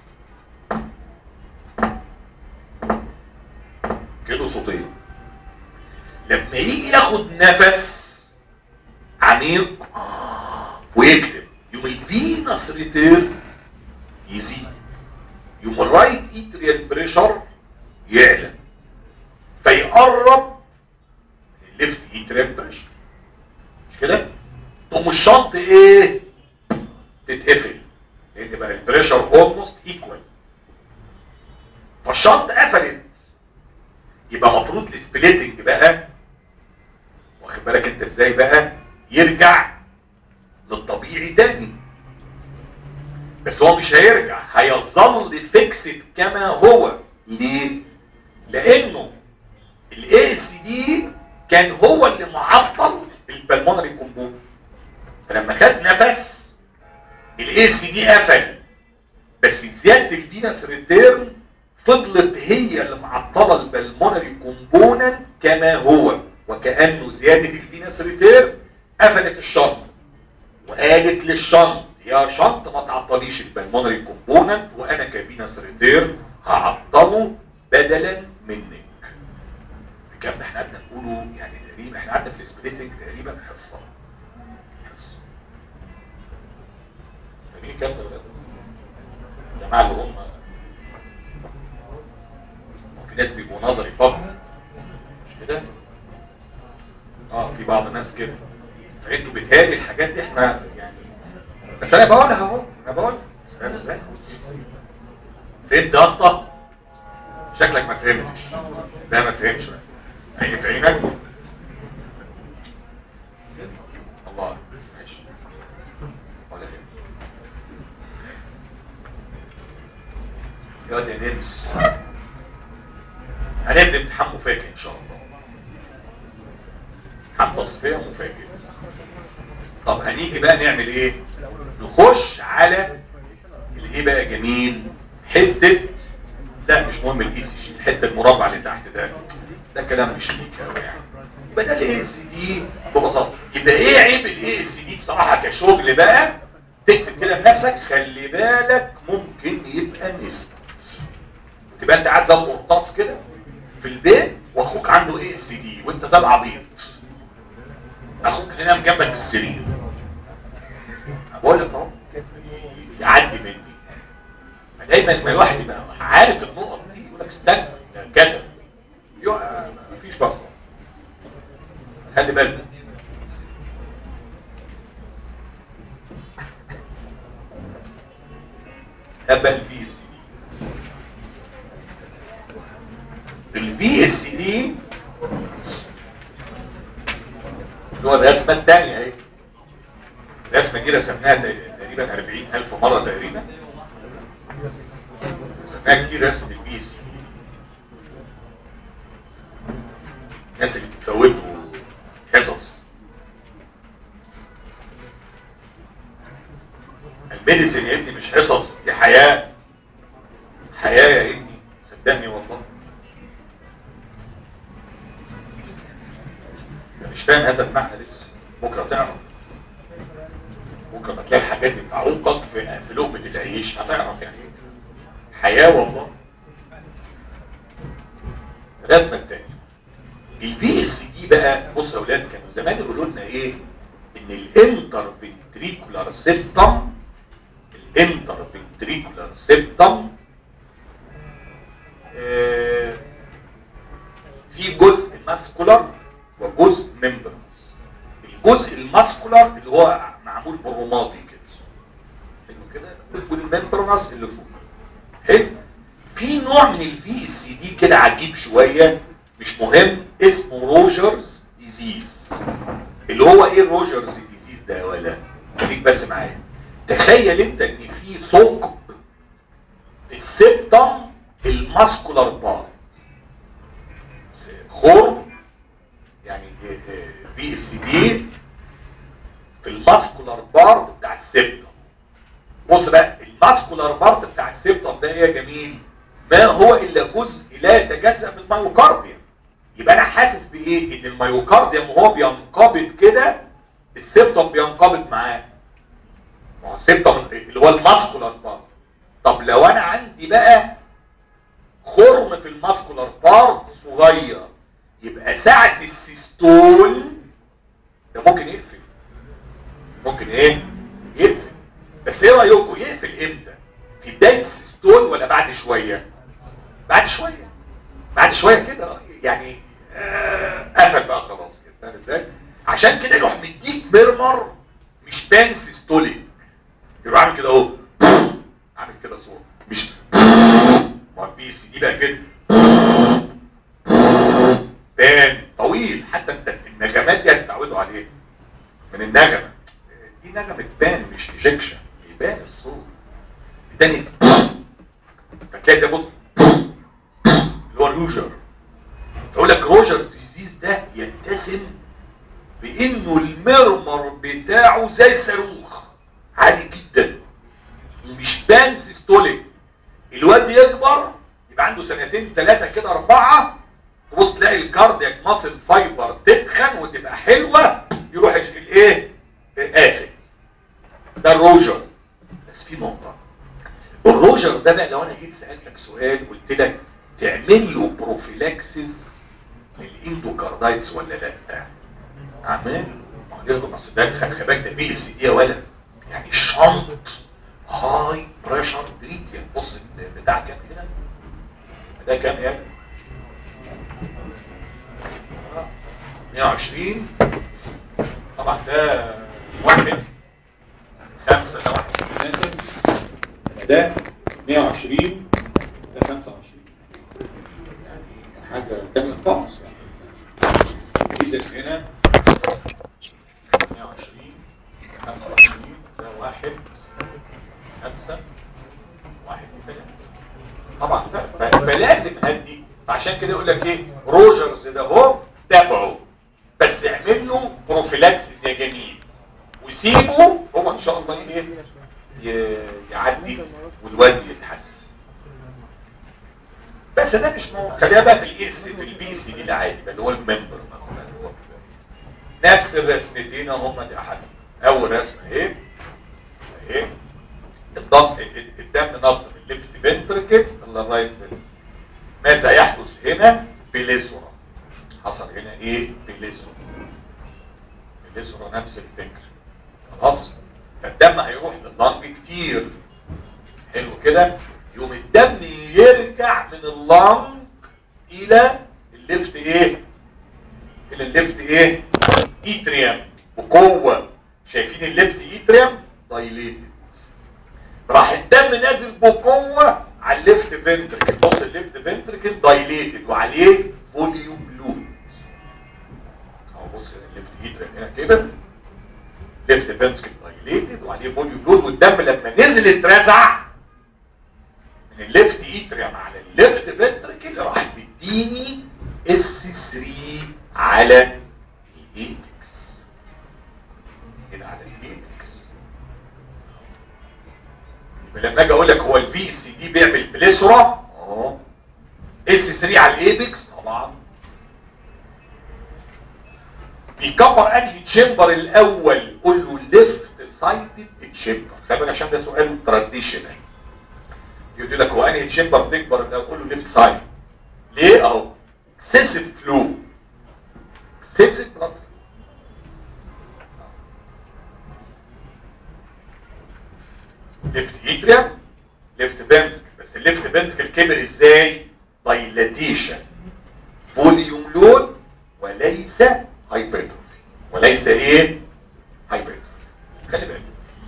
كده صوتين لما يجي ياخد نفس عميق ويكتب يوم الفينس ريتير يزيد يوم الرايت ايتريال بريشر يعلى فيقرب الليفت ايتريال بريشر مش كده تقوم الشنط ايه تتقفل لان بقى البريشر اولموست ايكوال فالشنط قفلت يبقى مفروض السبليتنج بقى واخد بالك انت ازاي بقى يرجع للطبيعي تاني بس هو مش هيرجع هيظل فيكسد كما هو ليه لانه الاي اس دي كان هو اللي معطل البلمونري كومبون فلما خد نفس الاي اس دي قفل بس زياده الفينس ريتيرن فضلت هي اللي معطله البلمونري كومبوننت كما هو وكانه زياده الفينس ريتيرن قفلت الشنط وقالت للشنط يا شنط ما تعطليش البلمونري كومبوننت وانا كابينس ريتير هعطله بدلا منك الكلام ده احنا قعدنا نقوله يعني تقريبا احنا قعدنا في السبليتنج تقريبا حصه حصه فاهمين الكلام ده ولا لا؟ الجماعه اللي هم في ناس بيبقوا نظري فقط مش كده؟ اه في بعض الناس كده فانتوا بتهادي الحاجات دي احنا يعني بس انا بقولها اهو انا بقول فاهم ازاي؟ فهمت يا اسطى؟ شكلك ما فهمتش لا ما فهمش عيني في عينك الله ماشي ولا يفهم يا ده نمس هنبدا امتحان مفاجئ ان شاء الله امتحان تصفيه مفاجئ طب هنيجي بقى نعمل ايه نخش على الايه بقى جميل حته لا مش مهم الاي سي جي الحته المربع اللي تحت ده ده كلام مش ليك قوي يعني يبقى ده الاي اس دي ببساطه يبقى ايه عيب الاي اس دي بصراحه كشغل بقى تكتب كده بنفسك خلي بالك ممكن يبقى نسبة تبقى انت قاعد زي القرطاس كده في البيت واخوك عنده اي اس دي وانت زي العبيط اخوك ينام جنبك في السرير بقول لك اهو يعدي مني دايما لما الواحد يبقى عارف النقط دي يقول لك استنى ده كذا يقع- مفيش بقى خلي بالك ابا البي اس دي البي اس دي هو الرسمه الثانيه اهي الرسمه دي رسمناها تقريبا 40000 مره تقريبا رسمناها كتير رسمه البي اس دي الناس اللي بتفوتوا حصص الميديسن يا ابني مش حصص دي حياة حياة يا ابني صدقني والله أنت مش فاهم هذا المعنى لسه بكرة تعرف بكرة ما تلاقي الحاجات اللي تعوقك في في لقمة العيش هتعرف يعني ايه حياة والله الرسمة التانية الفي اس دي بقى بص يا اولاد كانوا زمان يقولوا لنا ايه ان الانتر فنتريكولار سيبتم الانتر فنتريكولار سيبتم آه، في جزء ماسكولار وجزء ممبرنس الجزء الماسكولار اللي هو معمول بالرمادي كده حلو كده والممبرنس اللي فوق حلو في نوع من الفي اس دي كده عجيب شويه مش مهم اسمه روجرز ديزيز اللي هو ايه روجرز ديزيز ده ولا خليك بس معايا تخيل انت ان في ثقب في السبتم الماسكولار بارت خرم يعني في اس دي في الماسكولار بارت بتاع السبتم بص بقى الماسكولار بارت بتاع السبتم ده يا جميل ما هو الا جزء لا يتجزأ من الميوكارديوم يبقى انا حاسس بايه ان الميوكارديوم وهو بينقبض كده السبتم بينقبض معاه ما هو السبتم اللي هو الماسكولار بارت طب لو انا عندي بقى خرم في الماسكولار بارت صغير يبقى ساعة السيستول ده ممكن يقفل ممكن ايه يقفل بس ايه رايكم يقفل امتى في بداية السيستول ولا بعد شوية بعد شوية بعد شوية كده يعني آه، قفل بقى خلاص كده فاهم ازاي عشان كده يروح مديك ميرمر مش بان سيستوليك يروح عامل كده اهو عامل كده صوت مش ما البي سي دي بقى كده بان طويل حتى انت النغمات دي هتتعودوا عليها من النغمه دي نغمه بان مش ايجكشن يبان الصوت التاني فتلاقي ده بص اللي هو الروجر يقول لك روجر ديزيز ده يتسم بانه المرمر بتاعه زي صاروخ عادي جدا مش بان سيستوليك الواد يكبر يبقى عنده سنتين ثلاثة كده أربعة تبص تلاقي الكاردياك ماسل فايبر تتخن وتبقى حلوة يروح الش- الايه؟ قافل ده الروجرز في نقطه الروجر ده بقى لو انا جيت سالتك سؤال قلت لك تعمل له بروفيلاكسيس للاندوكاردايتس ولا لا اعمل له بس ده خلي بالك ده بي اس دي يا ولد يعني شنط هاي بريشر بريك بص بتاع كام كده ده كام يا ابني 120 طبعا ده واحد خمسة ده واحد لازم ده 120 ده 25 يعني حاجة تانية خالص يعني إذا هنا 120 25 ده واحد خمسة واحد ثلاثة طبعا ف- فلازم هدي عشان كده يقول لك ايه روجرز ده هو تابعه بس اعمل له بروفيلاكسيس يا جميل وسيبه هو ان شاء الله ايه ي- يعدي والواد يتحسن بس ده مش مو خليها بقى في الاس في البي سي دي العادي بقى اللي هو الممبر مثلا نفس الرسمتين هم دي احد اول رسمه اهي اهي الضغط الدم نط من الليفت فنتركل للرايت فنتركل ماذا يحدث هنا بليسورا حصل هنا ايه بليسورا بليسورا نفس الفكر خلاص فالدم هيروح لللنج كتير حلو كده يوم الدم يرجع من اللنج الى الليفت ايه الى الليفت ايه ايتريم بقوه شايفين الليفت ايتريم دايليتد راح الدم نازل بقوه على الليفت فنتركل بص الليفت فنتركل دايليتد وعليه فوليوم لود اهو بص الليفت ايتريم هنا كده ليفت فنتركل دايليتد وعليه فوليوم لود والدم لما نزل اترزع من الليفت ايتريم على الليفت فنتركل راح مديني اس 3 على الايبكس هنا على الايبكس يبقى لما اجي اقول لك هو الفي اس دي بيعمل بليسورا اه اس 3 على الايبكس طبعا بيكبر انهي تشامبر الاول قول له ليفت سايدد تشامبر خلي بالك عشان ده سؤال تراديشنال يقول لك هو انهي تشامبر تكبر الاول قول له ليفت سايد ليه اهو اكسسيف فلو اكسسيف بلاد ليفت اتريم ليفت فنتركل بس الليفت فنتركل كبر ازاي دايلاتيشن فوليوم لود وليس هايبرتروفي وليس ايه هايبرتروفي خلي بالك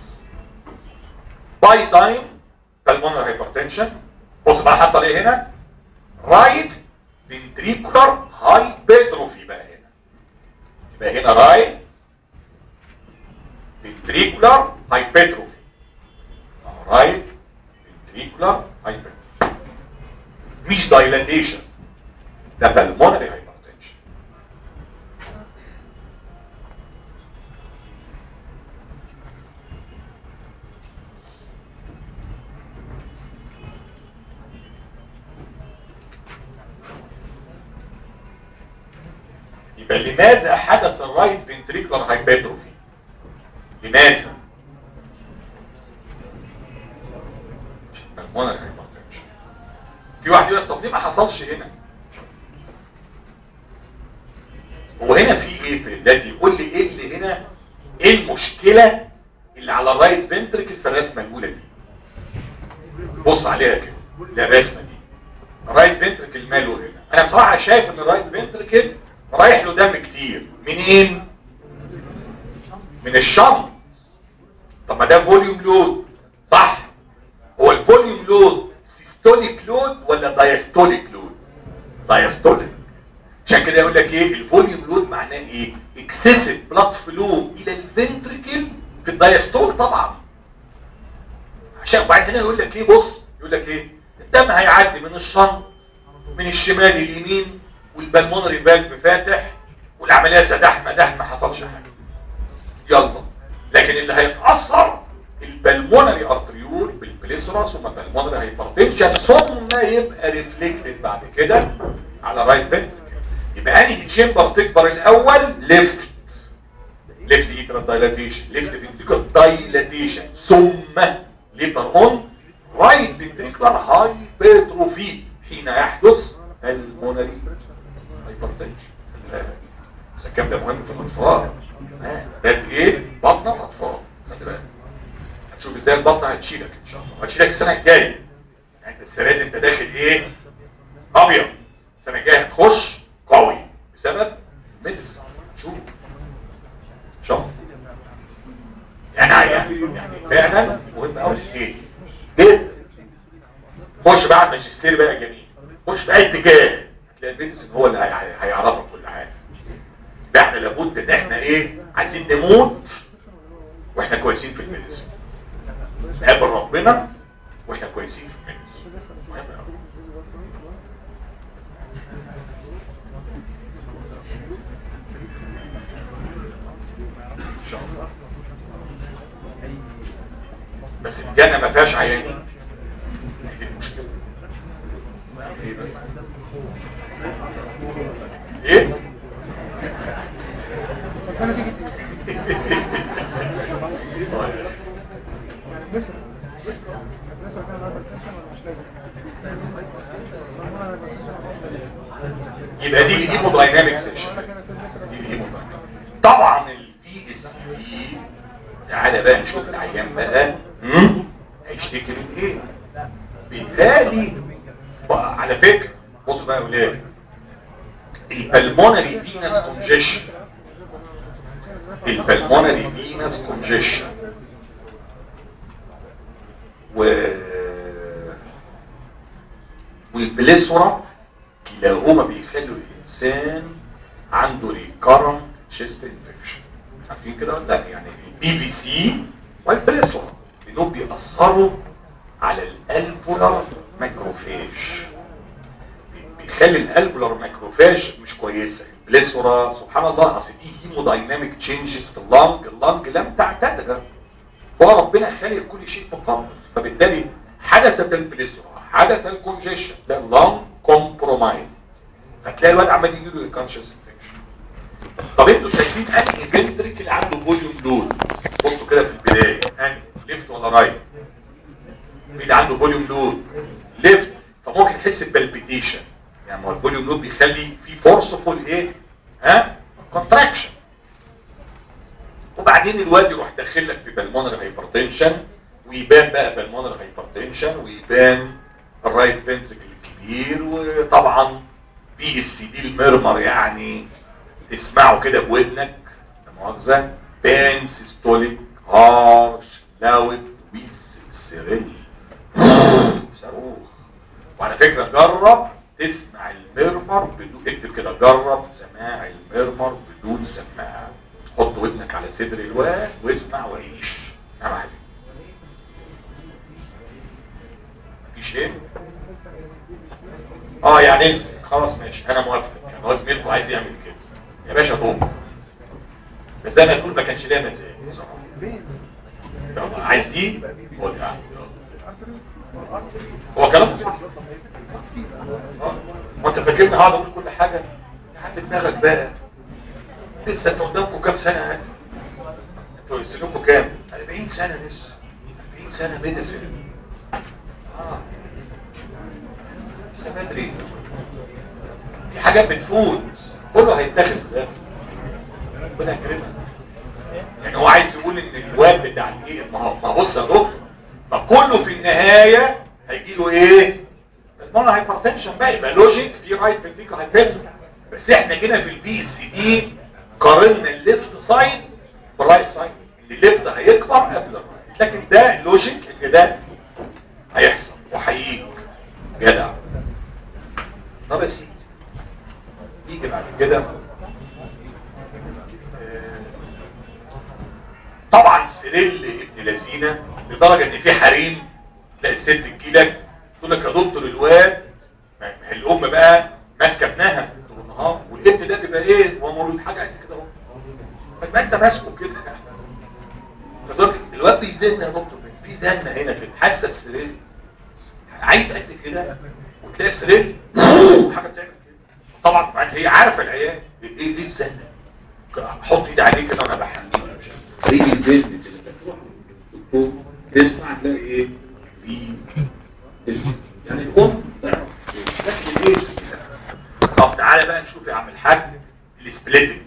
باي تايم بالمونر هايبرتنشن بص بقى حصل ايه هنا رايت فنتريكولار هايبرتروفي بقى هنا يبقى هنا رايت فنتريكولار هايبرتروفي رايت فنتريكولار هايبرتروفي مش دايلاتيشن ده بالمونري هايبرتنشن يبقى لماذا حدث الرايت فنتريكولار هايبرتروفي لماذا بالمونري هايبرتنشن في واحد يقول لك طب ليه ما حصلش هنا هو هنا في ايه في الذي يقول لي ايه اللي هنا ايه المشكله اللي على الرايت فنتركل في الرسمه الاولى دي بص عليها كده ده الرسمه دي الرايت فنتركل ماله هنا انا بصراحه شايف ان الرايت فنتركل رايح له دم كتير منين من الشنط طب ما ده فوليوم لود صح هو الفوليوم لود سيستوليك لود ولا دايستوليك لود دايستوليك عشان كده يقول لك ايه الفوليوم لود معناه ايه اكسسيف بلاد فلو الى الفنتركل في الدايستول طبعا عشان بعد هنا يقول لك ايه بص يقول لك ايه الدم هيعدي من الشنط من الشمال اليمين والبلمونري فالف فاتح والعمليه سداح مداح ما حصلش حاجه يلا لكن اللي هيتاثر البلمونري ارتريول بالبليسرا ثم البلمونري هايبرتنشن ثم يبقى ريفلكتد بعد كده على رايت فنتركل يبقى انهي تشامبر تكبر الاول ليفت ليفت ايترال دايلاتيشن ليفت فنتريكل دايلاتيشن ثم later on right ventricular hypertrophy حين يحدث المونري hypertension الكلام ده مهم في الاطفال ده في ايه بطن الاطفال خلي بالك هتشوف ازاي البطن هتشيلك ان شاء الله هتشيلك السنه الجايه يعني انت السنه دي انت داخل ايه ابيض السنه الجايه هتخش قوي بسبب ميديسن شوف ان شاء الله يعني يعني يعني فعلا مهم قوي ايه جدا خش بقى على الماجستير بقى جميل خش في اي اتجاه هتلاقي الميديسن هو اللي هي- هي- هيعرفك كل حاجه ده احنا لابد ان احنا ايه عايزين نموت واحنا كويسين في الميديسن نقابل ربنا واحنا كويسين في الميديسن مهم أوي. ان شاء الله بس الجنة ما فيهاش عيانين مش دي المشكلة ايه بقى؟ ايه لسه لسه لسه كان عارف الفنشن ولا مش لازم يبقى دي هيمودايناميك سيشن دي الهيمودايناميك طبعا البي اس دي تعالى بقى نشوف العيان بقى هم؟ هيشتكي من ايه بالتالي بقى على فكره بص بقى يا ولاد البلمونري فينس كونجيشن البلمونري فينس كونجيشن و والبليسورا كلاهما بيخلوا الانسان عنده ريكارنت تشيست انفكشن عارفين كده ولا لا يعني البي في سي والبليسورا لانهم بيأثروا على الالفولار ماكروفاج بيخلي الالفولار ماكروفاج مش كويسه البليسورا سبحان الله اصل دي هيمودايناميك تشينجز في اللنج اللنج لم تعتدل هو ربنا خالق كل شيء بقدر فبالتالي حدثت البليسورا حدث الكونجيشن ده اللنج كومبرومايز هتلاقي الواد عمال يجي له الكونشس انفكشن طب انتوا شايفين انهي فنتريك اللي عنده فوليوم لود بصوا كده في البدايه انهي ليفت ولا رايت مين اللي عنده فوليوم لود ليفت فممكن يحس ببالبيتيشن يعني ما هو الفوليوم لود بيخلي في فورسفول ايه ها كونتراكشن وبعدين الواد يروح داخل لك في بالمونر هايبرتنشن ويبان بقى بالمونر هايبرتنشن ويبان الرايت فنتريكل الكبير وطبعا بي اس دي المرمر يعني تسمعه كده بودنك لا مؤاخذه بان سيستوليك هارش لاود ويز سيريل صاروخ وعلى فكره جرب تسمع المرمر بدون اكتب كده جرب سماع المرمر بدون سماعه حط ودنك على صدر الواد واسمع وعيش اهم حاجه مفيش ايه اه يعني انزل خلاص ماشي انا موافق يعني هو زميلكم عايز يعمل كده يا باشا طوب بس زي ما تقول ما كانش ليا مزاج بصراحه يلا، عايز دي خد يعني هو كلام صح آه. وانت فاكرني هقعد اقول كل حاجه يا عم دماغك بقى لسه انت قدامكم كام سنه يعني انتوا سنكم كام 40 سنه لسه 40 سنه ميديسن اه لسه بدري في حاجات بتفوت كله هيتاخد في الاخر ربنا يكرمك يعني هو عايز يقول ان الواد بتاع الايه ما هو ما هو بص يا دكتور ما كله في النهايه هيجي له ايه المره هايبرتنشن بقى يبقى لوجيك في رايت فنتيك هايبرتنشن بس احنا جينا في البي اس دي قارنا الليفت سايد بالرايت سايد اللي الليفت هيكبر قبل الرايت لكن ده لوجيك ان ده هيحصل وهيجي جدع طب يا سيدي يجي بعد كده آه، طبعا سريل ابن لذينه لدرجه ان في حريم تلاقي الست تجيلك تقول لك يا دكتور الواد ما هي الام بقى ماسكه ابنها طول النهار والابن ده بيبقى ايه هو مولود حاجه قد كده اهو فما انت ماسكه كده فدكتور الواد بيزن يا دكتور في زنه هنا في حاسه السرير عايز قد كده وتلاقي السرير حاجه بتعمل كده طبعا طبعا هي عارفه العيال ايه دي الزنه حط ايدي عليه كده وانا بحميه مش عارف. هيجي الزن كده تسمع تلاقي ايه في اسم يعني الام تعرف شكل الاسم ده. طب تعالى بقى نشوف يا عم الحاج السبليتنج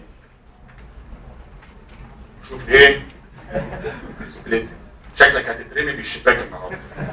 شوف ايه السبليتنج شكلك هتترمي من الشباك النهارده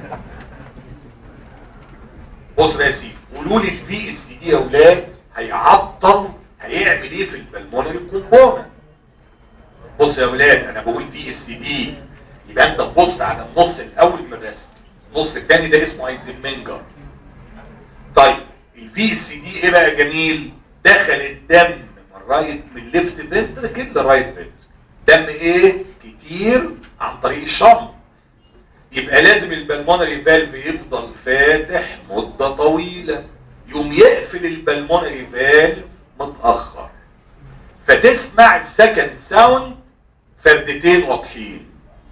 بص بقى يا سيدي قولوا لي الفي اس دي يا اولاد هيعطل هيعمل ايه في البلمونري كومبوننت بص يا اولاد انا بقول في اس دي يبقى انت تبص على النص الاول من الرسم النص الثاني ده اسمه ايزنمنجر طيب الفي اس دي ايه بقى جميل دخل الدم من رايت من ليفت فينتركل لرايت فينتركل دم ايه كتير عن طريق الشنط يبقى لازم البلمونري فالف يفضل فاتح مدة طويلة يقوم يقفل البلمونري فالف متأخر فتسمع السكند ساوند فردتين واضحين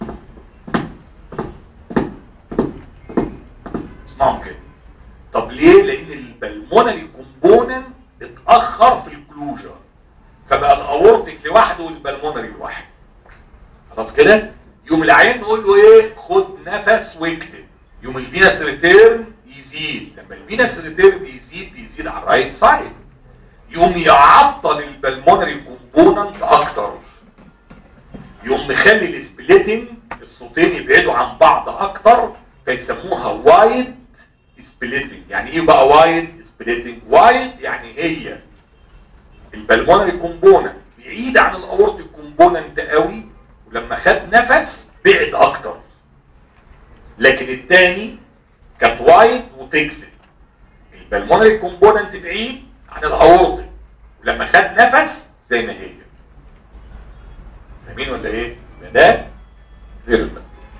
اسمعهم كده طب ليه لان البلمونري كومبوننت اتاخر في الكلوجر فبقى الاورتيك لوحده والبلمونري لوحده خلاص كده يوم العيان نقول له ايه خد نفس واكتب يوم الفينس ريتيرن يزيد لما الفينس ريتيرن يزيد بيزيد على الرايت سايد يقوم يعطل البلمونري كومبوننت اكتر يقوم مخلي السبليتنج الصوتين يبعدوا عن بعض اكتر فيسموها وايد سبليتنج يعني ايه بقى وايد سبليتنج وايد يعني هي البلمونري كومبوننت بعيد عن الاورتيك كومبوننت قوي ولما خد نفس بعد اكتر لكن الثاني كانت وايد وفيكسد البلمونري كومبوننت بعيد عن الاورتيك ولما خد نفس زي ما هي فاهمين ولا ايه ده غير المكتوب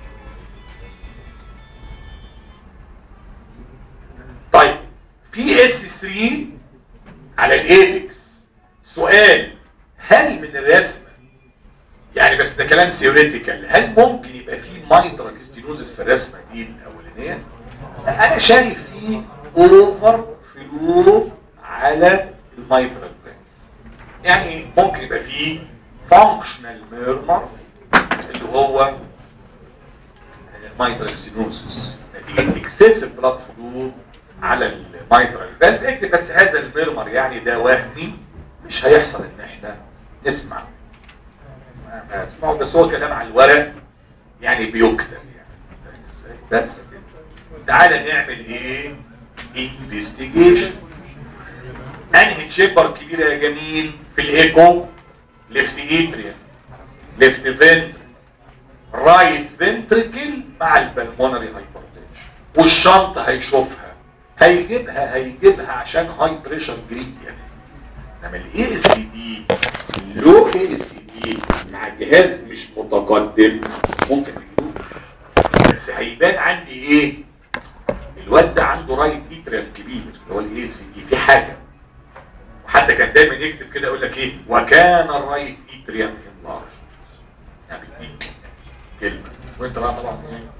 طيب في اس 3 على الايبكس سؤال هل من الرسمه يعني بس ده كلام ثيوريتيكال هل ممكن يبقى في مايترال ستينوزس في الرسمه دي الاولانيه لا، انا شايف في اوفر فلو على المايترال يعني ممكن يبقى في فانكشنال ميرمر اللي هو المايترال ستينوزس نتيجه اكسسيف بلاد فلو على المايترال فالف اكتب بس هذا الميرمر يعني ده وهمي مش هيحصل ان احنا نسمع اسمعوا بس هو كلام على الورق يعني بيكتب يعني بس كده تعالى نعمل ايه انفستيجيشن انهي تشيمبر كبيره يا جميل في الايكو ليفت اتريا ليفت فنتريكل رايت فنتريكل مع البلمونري هايبرتنشن والشنط هيشوفها هيجيبها هيجيبها عشان هاي بريشر جريديان انما الاي اس دي اللو اي اس دي مع جهاز مش متقدم ممكن يجيبه بس هيبان عندي ايه الواد ده عنده رايت اتريال كبير اللي هو الاي اس دي في حاجه وحتى كان دايما يكتب كده يقول لك ايه وكان الرايت اتريال انلارج يعني بيديك كلمه وانت بقى طبعا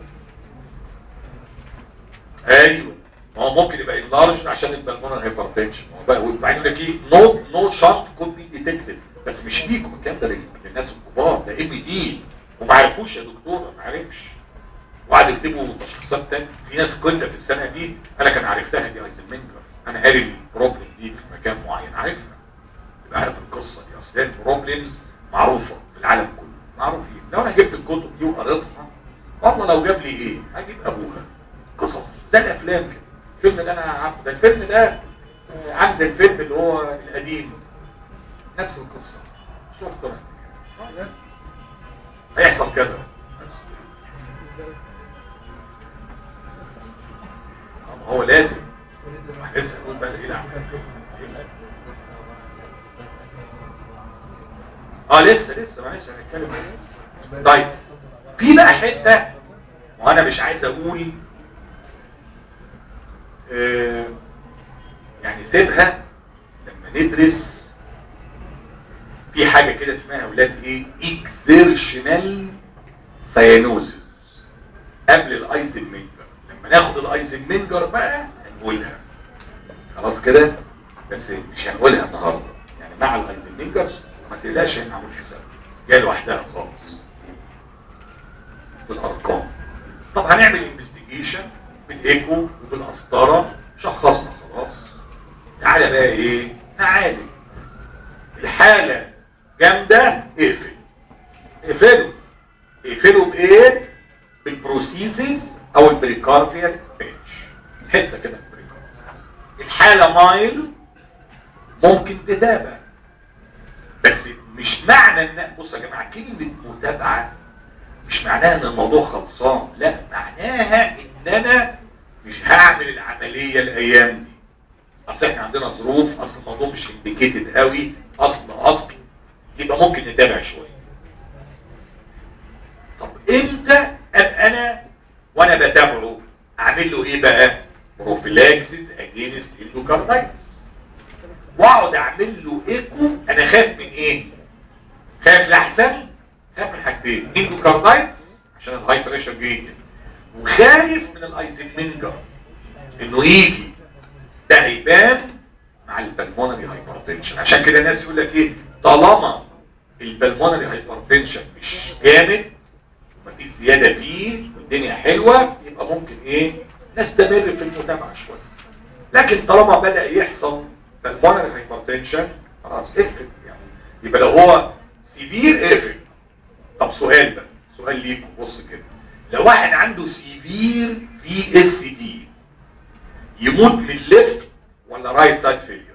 ايوه ما هو ممكن يبقى انلارج عشان البلمونر هايبرتنشن وبعدين يقول لك ايه نو نو شانت كود بي ديتكتد بس مش ليكم الكلام ده للناس الكبار ده ام دي وما عرفوش يا دكتور ما عرفش وقعدوا يكتبوا تشخيصات تانية في ناس كنت في السنه دي انا كان عرفتها دي ايزنمنجر انا قاري البروبلم دي في مكان معين عارفها يبقى عارف القصه دي اصل هي البروبلمز معروفه في العالم كله معروفين لو انا جبت الكتب دي وقريتها والله لو جاب لي ايه هجيب ابوها قصص زي الافلام كده الفيلم اللي انا عارفه ده الفيلم ده آه، عامل زي الفيلم اللي هو القديم نفس القصه شفته انا آه، هيحصل كذا بس. آه، ما هو لازم لسه نقول بقى ايه العمل اه لسه لسه معلش هنتكلم عليه. طيب في بقى حته وانا مش عايز اقول آه، يعني سيبها لما ندرس في حاجه كده اسمها يا اولاد ايه اكزيرشنال سيانوزز قبل الايزنمنجر لما ناخد الايزنمنجر بقى هنقولها خلاص كده بس مش هنقولها النهارده يعني مع الايزنمنجر ما تقلقش احنا عاملين حساب جايه لوحدها خالص بالارقام طب هنعمل انفستيجيشن بالايكو وبالقسطره شخصنا خلاص تعالى بقى ايه نعالج الحاله جامده اقفل اقفله اقفله بايه بالبروسيسز او البريكارديال بيتش حته كده في البريكارديال الحاله مايل ممكن تتابع بس مش معنى ان بص يا جماعه كلمه متابعه مش معناها ان الموضوع خلصان لا معناها ان انا مش هعمل العمليه الايام دي اصل احنا عندنا ظروف اصل الموضوع مش انديكيتد قوي اصل اصل يبقى ممكن نتابع شويه طب امتى ابقى انا وانا بتابعه اعمل له ايه بقى بروفيلاكسيس اجينست اندوكاردايتس واقعد اعمل له ايكو انا خايف من ايه خايف لاحسن خايف من حاجتين اندوكاردايتس عشان الهاي بريشر جدا وخايف من الايزنمنجر انه يجي ده هيبان مع البلمونري هايبرتنشن عشان كده الناس يقول لك ايه طالما البلمونري هايبرتنشن مش جامد ومفيش زياده فيه والدنيا حلوه يبقى ممكن ايه نستمر في المتابعه شويه لكن طالما بدا يحصل بالمونري هايبرتنشن خلاص اقفل يعني يبقى لو هو سيفير اقفل طب سؤال بقى سؤال ليكم بص كده لو واحد عنده سيفير في اس دي يموت من ليفت ولا رايت سايد فيلير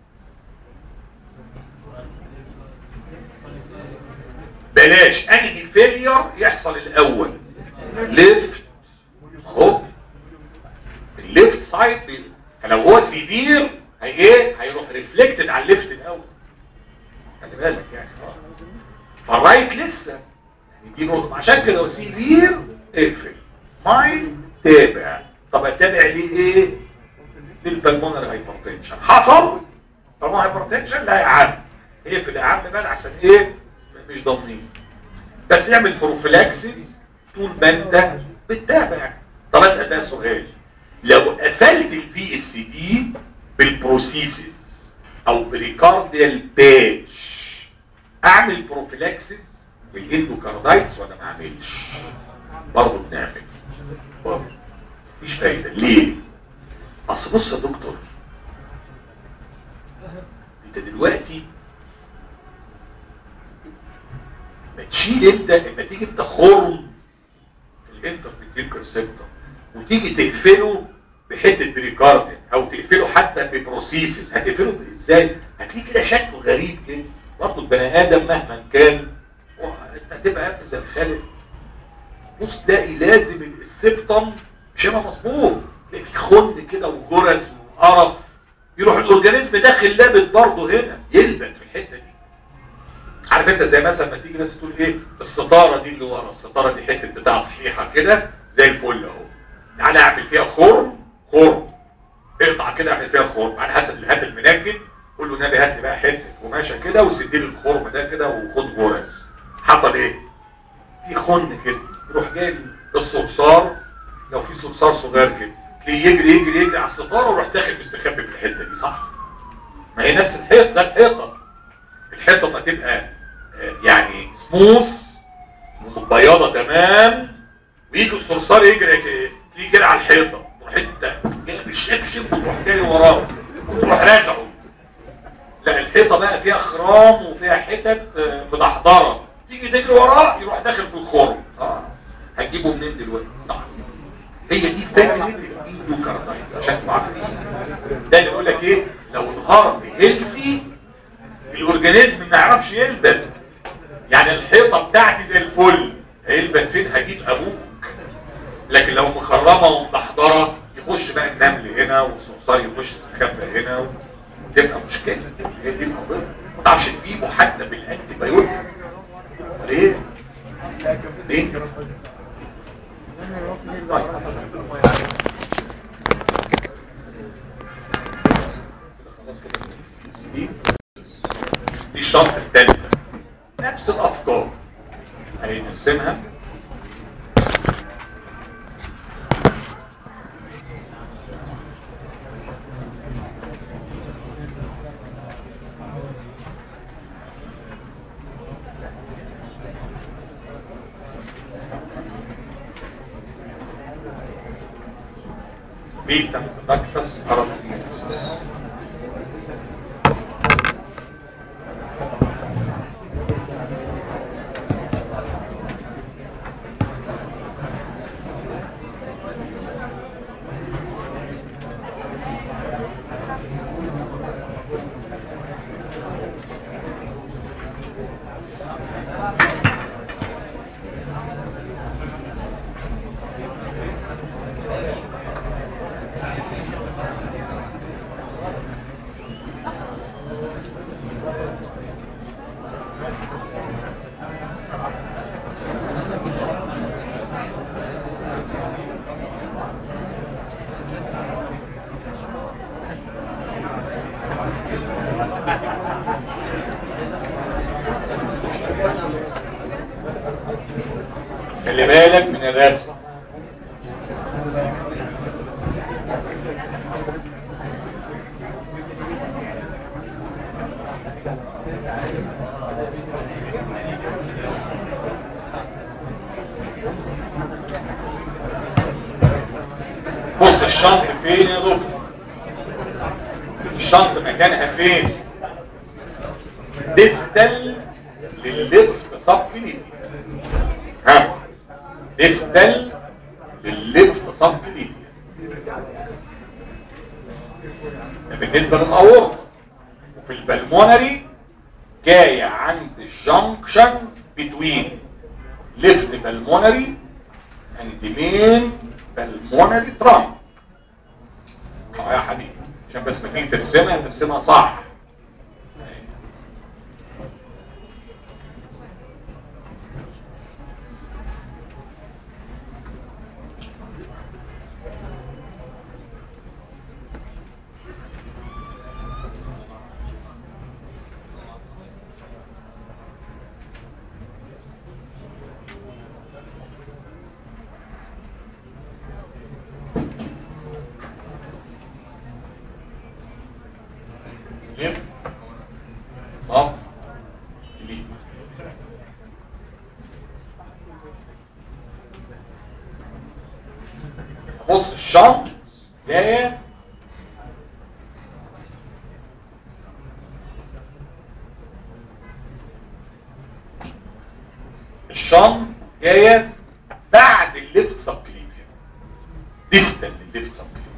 بلاش انهي فيلير يحصل الاول ليفت اهو الليفت سايد فيلير فلو هو سيفير هي ايه هيروح ريفلكتد على الليفت الاول خلي بالك يعني فالرايت لسه يعني دي نقطه عشان كده لو سيفير اقفل مايل تابع طب اتابع ليه ايه للبلمونري هايبرتنشن حصل طبعا هايبرتنشن لا يا عم اقفل يا عم بقى عشان ايه مش ضامنين بس يعمل بروفيلاكسيس طول ما انت بتتابع طب اسال بقى سؤال لو قفلت البي اس دي بالبروسيسز او بريكارديال بيج اعمل بروفيلاكسيس بالاندوكاردايتس ولا ما اعملش برضه بنعمل برضه مفيش فايده ليه اصل بص يا دكتور انت دلوقتي ما تشيل انت لما تيجي انت خرم في الانترفيتيل ريسبتور وتيجي تقفله بحته بريكاردين او تقفله حتى ببروسيسز هتقفله ازاي هتلاقيه كده شكله غريب كده برضه البني ادم مهما كان انت هتبقى قافل زي الخالق بص تلاقي لازم السبتم مش هيبقى مظبوط تلاقي في خند كده وجرس وقرف يروح الاورجانيزم داخل لابد برضه هنا يلبد في الحته دي عارف انت زي مثلا ما تيجي ناس تقول ايه الستاره دي اللي ورا الستاره دي حته بتاع صحيحه كده زي الفل اهو تعالى اعمل فيها خرم خرم اقطع كده اعمل فيها خرم يعني هات هات المنجد قول له نبي هات لي بقى حته قماشه كده وسد لي الخرم ده كده وخد غرز حصل ايه في خن كده يروح جايب الصرصار لو في صرصار صغير كده تلاقيه يجري يجري يجري على الستاره ويروح داخل مستخبي في الحته دي صح ما هي نفس الحيط زي الحيطه الحيطه ما تبقى يعني سموث ومبيضه تمام ويجي الصرصار يجري تلاقيه يجري على الحيطه تروح انت جايب الشبشب وتروح جاي وراه وتروح رازعه لا الحيطه بقى فيها خرام وفيها حتت مدحضره تيجي تجري وراه يروح داخل في الخرم اه هتجيبه منين دلوقتي صح هي دي فكره الاندوكاردايتس عشان تبقوا عارفين ده اللي يقول لك ايه لو الهارت هيلسي الاورجانيزم ما يعرفش يلبد يعني الحيطه بتاعتي زي الفل هيلبد فين هجيب ابوك لكن لو مخرمه ومدحضره يخش بقى النمل هنا والصرصار يخش يستخبى هنا تبقى مشكله هي دي القضيه ما تعرفش تجيبه حتى بالانتي بايوتيك ليه؟ ليه؟ دي الشرط الثالثة نفس الأفكار هنرسمها بيتا داكتس ارابينيس خلي بالك من الرسم بص الشنط فين يا دكتور الشنط مكانها فين ديستال للليفت سب كلينيك ها ديستال للليفت سب كلينيك ده بالنسبه للاورطه وفي البلمونري جايه عند الجنكشن بتوين ليفت بالمونري اند مين بالمونري ترامب اه يا حبيبي عشان بس ما تيجي ترسمها ترسمها صح لف صف ليه بص الشنط جايه الشنط جايه بعد الليفت سبكليفيا ديستال للليفت سبكليفيا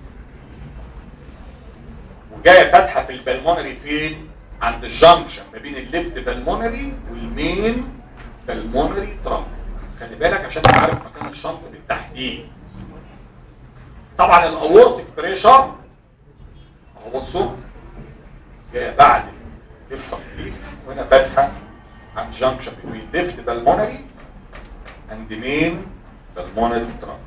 وجايه فاتحه في البلمونري فين عند الجنكشن ما بين الليفت بالمونري والمين بالمونري ترامب خلي بالك عشان تبقى عارف مكان الشنط بالتحديد طبعا الاورتيك بريشر اهو بصوا جايه بعد الليفت سبكليف وهنا فاتحه عند جنكشن بين ليفت بالمونري اند مين بالمونري ترامب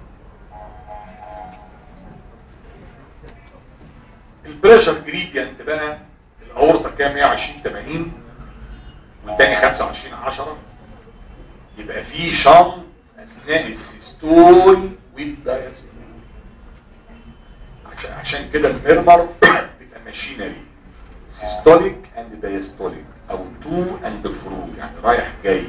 البريشر جريدينت بقى الاورطه كام 120 80 والتاني 25 10 يبقى في شنط اثناء السيستول والدايستول عشان عشان كده الميرمر بيبقى ماشينري سيستوليك اند دايستوليك او تو اند فرو يعني رايح جاي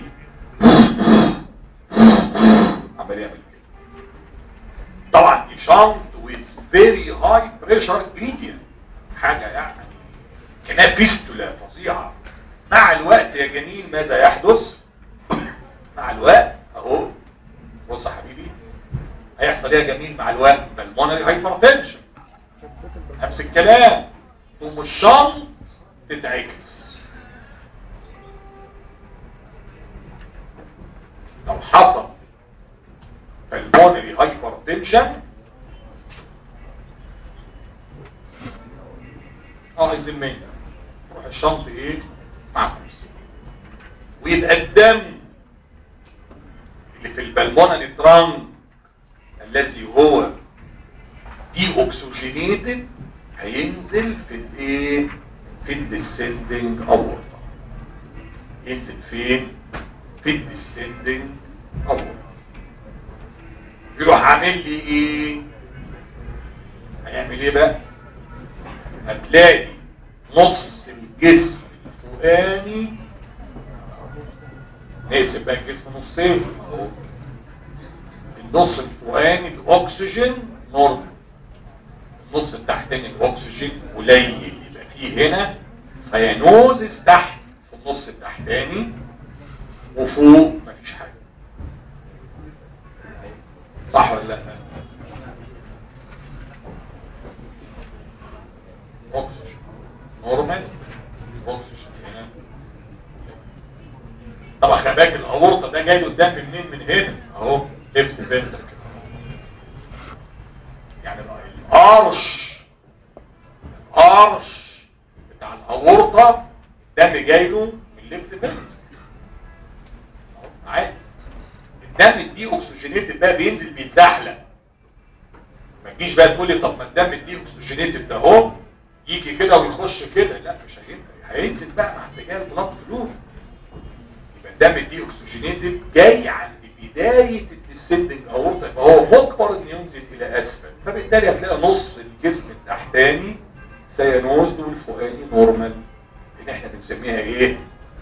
عمال يعمل كده طبعا دي شنط with very high pressure gradient حاجة يعني كانها فيستولا فظيعة مع الوقت يا جميل ماذا يحدث مع الوقت اهو بص يا حبيبي هيحصل ايه يا جميل مع الوقت بالمونري هايبرتنشن نفس الكلام تقوم الشنط تتعكس لو حصل بالمونري هايبرتنشن اه الزمية تروح الشنط ايه معكوس ويبقى الدم اللي في البلمونة ترانك الذي هو دي اوكسجينيتد هينزل في الايه في الديسندنج اورطه ينزل فين في الديسندنج اورطه يروح عامل لي ايه هيعمل ايه بقى هتلاقي نص الجسم الفوقاني نقسم بقى الجسم نصين اهو النص الفوقاني الاكسجين نورمال النص التحتاني الاكسجين قليل يبقى فيه هنا سيانوزس تحت في النص التحتاني وفوق مفيش حاجه صح ولا لا اكسجين نورمال اكسجين هنا طبعا خلي بالك الاورطه ده جاي له الدم منين من هنا اهو ليفت فنتر كده يعني بقى القرش القرش بتاع الاورطه الدم جاي له من ليفت فنتر اهو عادي الدم الدي اوكسجينيتد بقى بينزل بيتزحلق ما تجيش بقى تقول لي طب ما الدم الدي اوكسجينيتد ده اهو يجي كده ويخش كده لا مش هينفع هينزل بقى مع اتجاه البلاد فلو يبقى الدم الدي اوكسجينيتد جاي عند بدايه الديسندنج اورطه يبقى هو مجبر ان ينزل الى اسفل فبالتالي هتلاقي نص الجسم التحتاني سيانوزد والفوقاني نورمال اللي احنا بنسميها ايه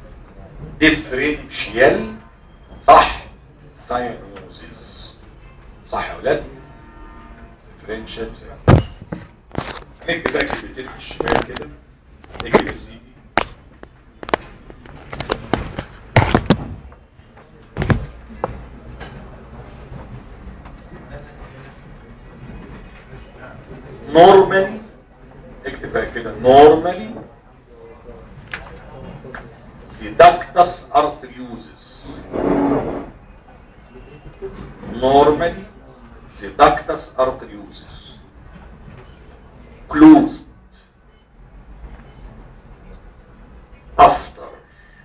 ديفرنشيال صح ساينوزيس صح يا اولاد ديفرنشيال ساينوزيس نكتب بقى كلمتين في الشمال كده نكتب يا سيدي normally اكتب بقى كده normally seductus arteriosus normally seductus arteriosus closed after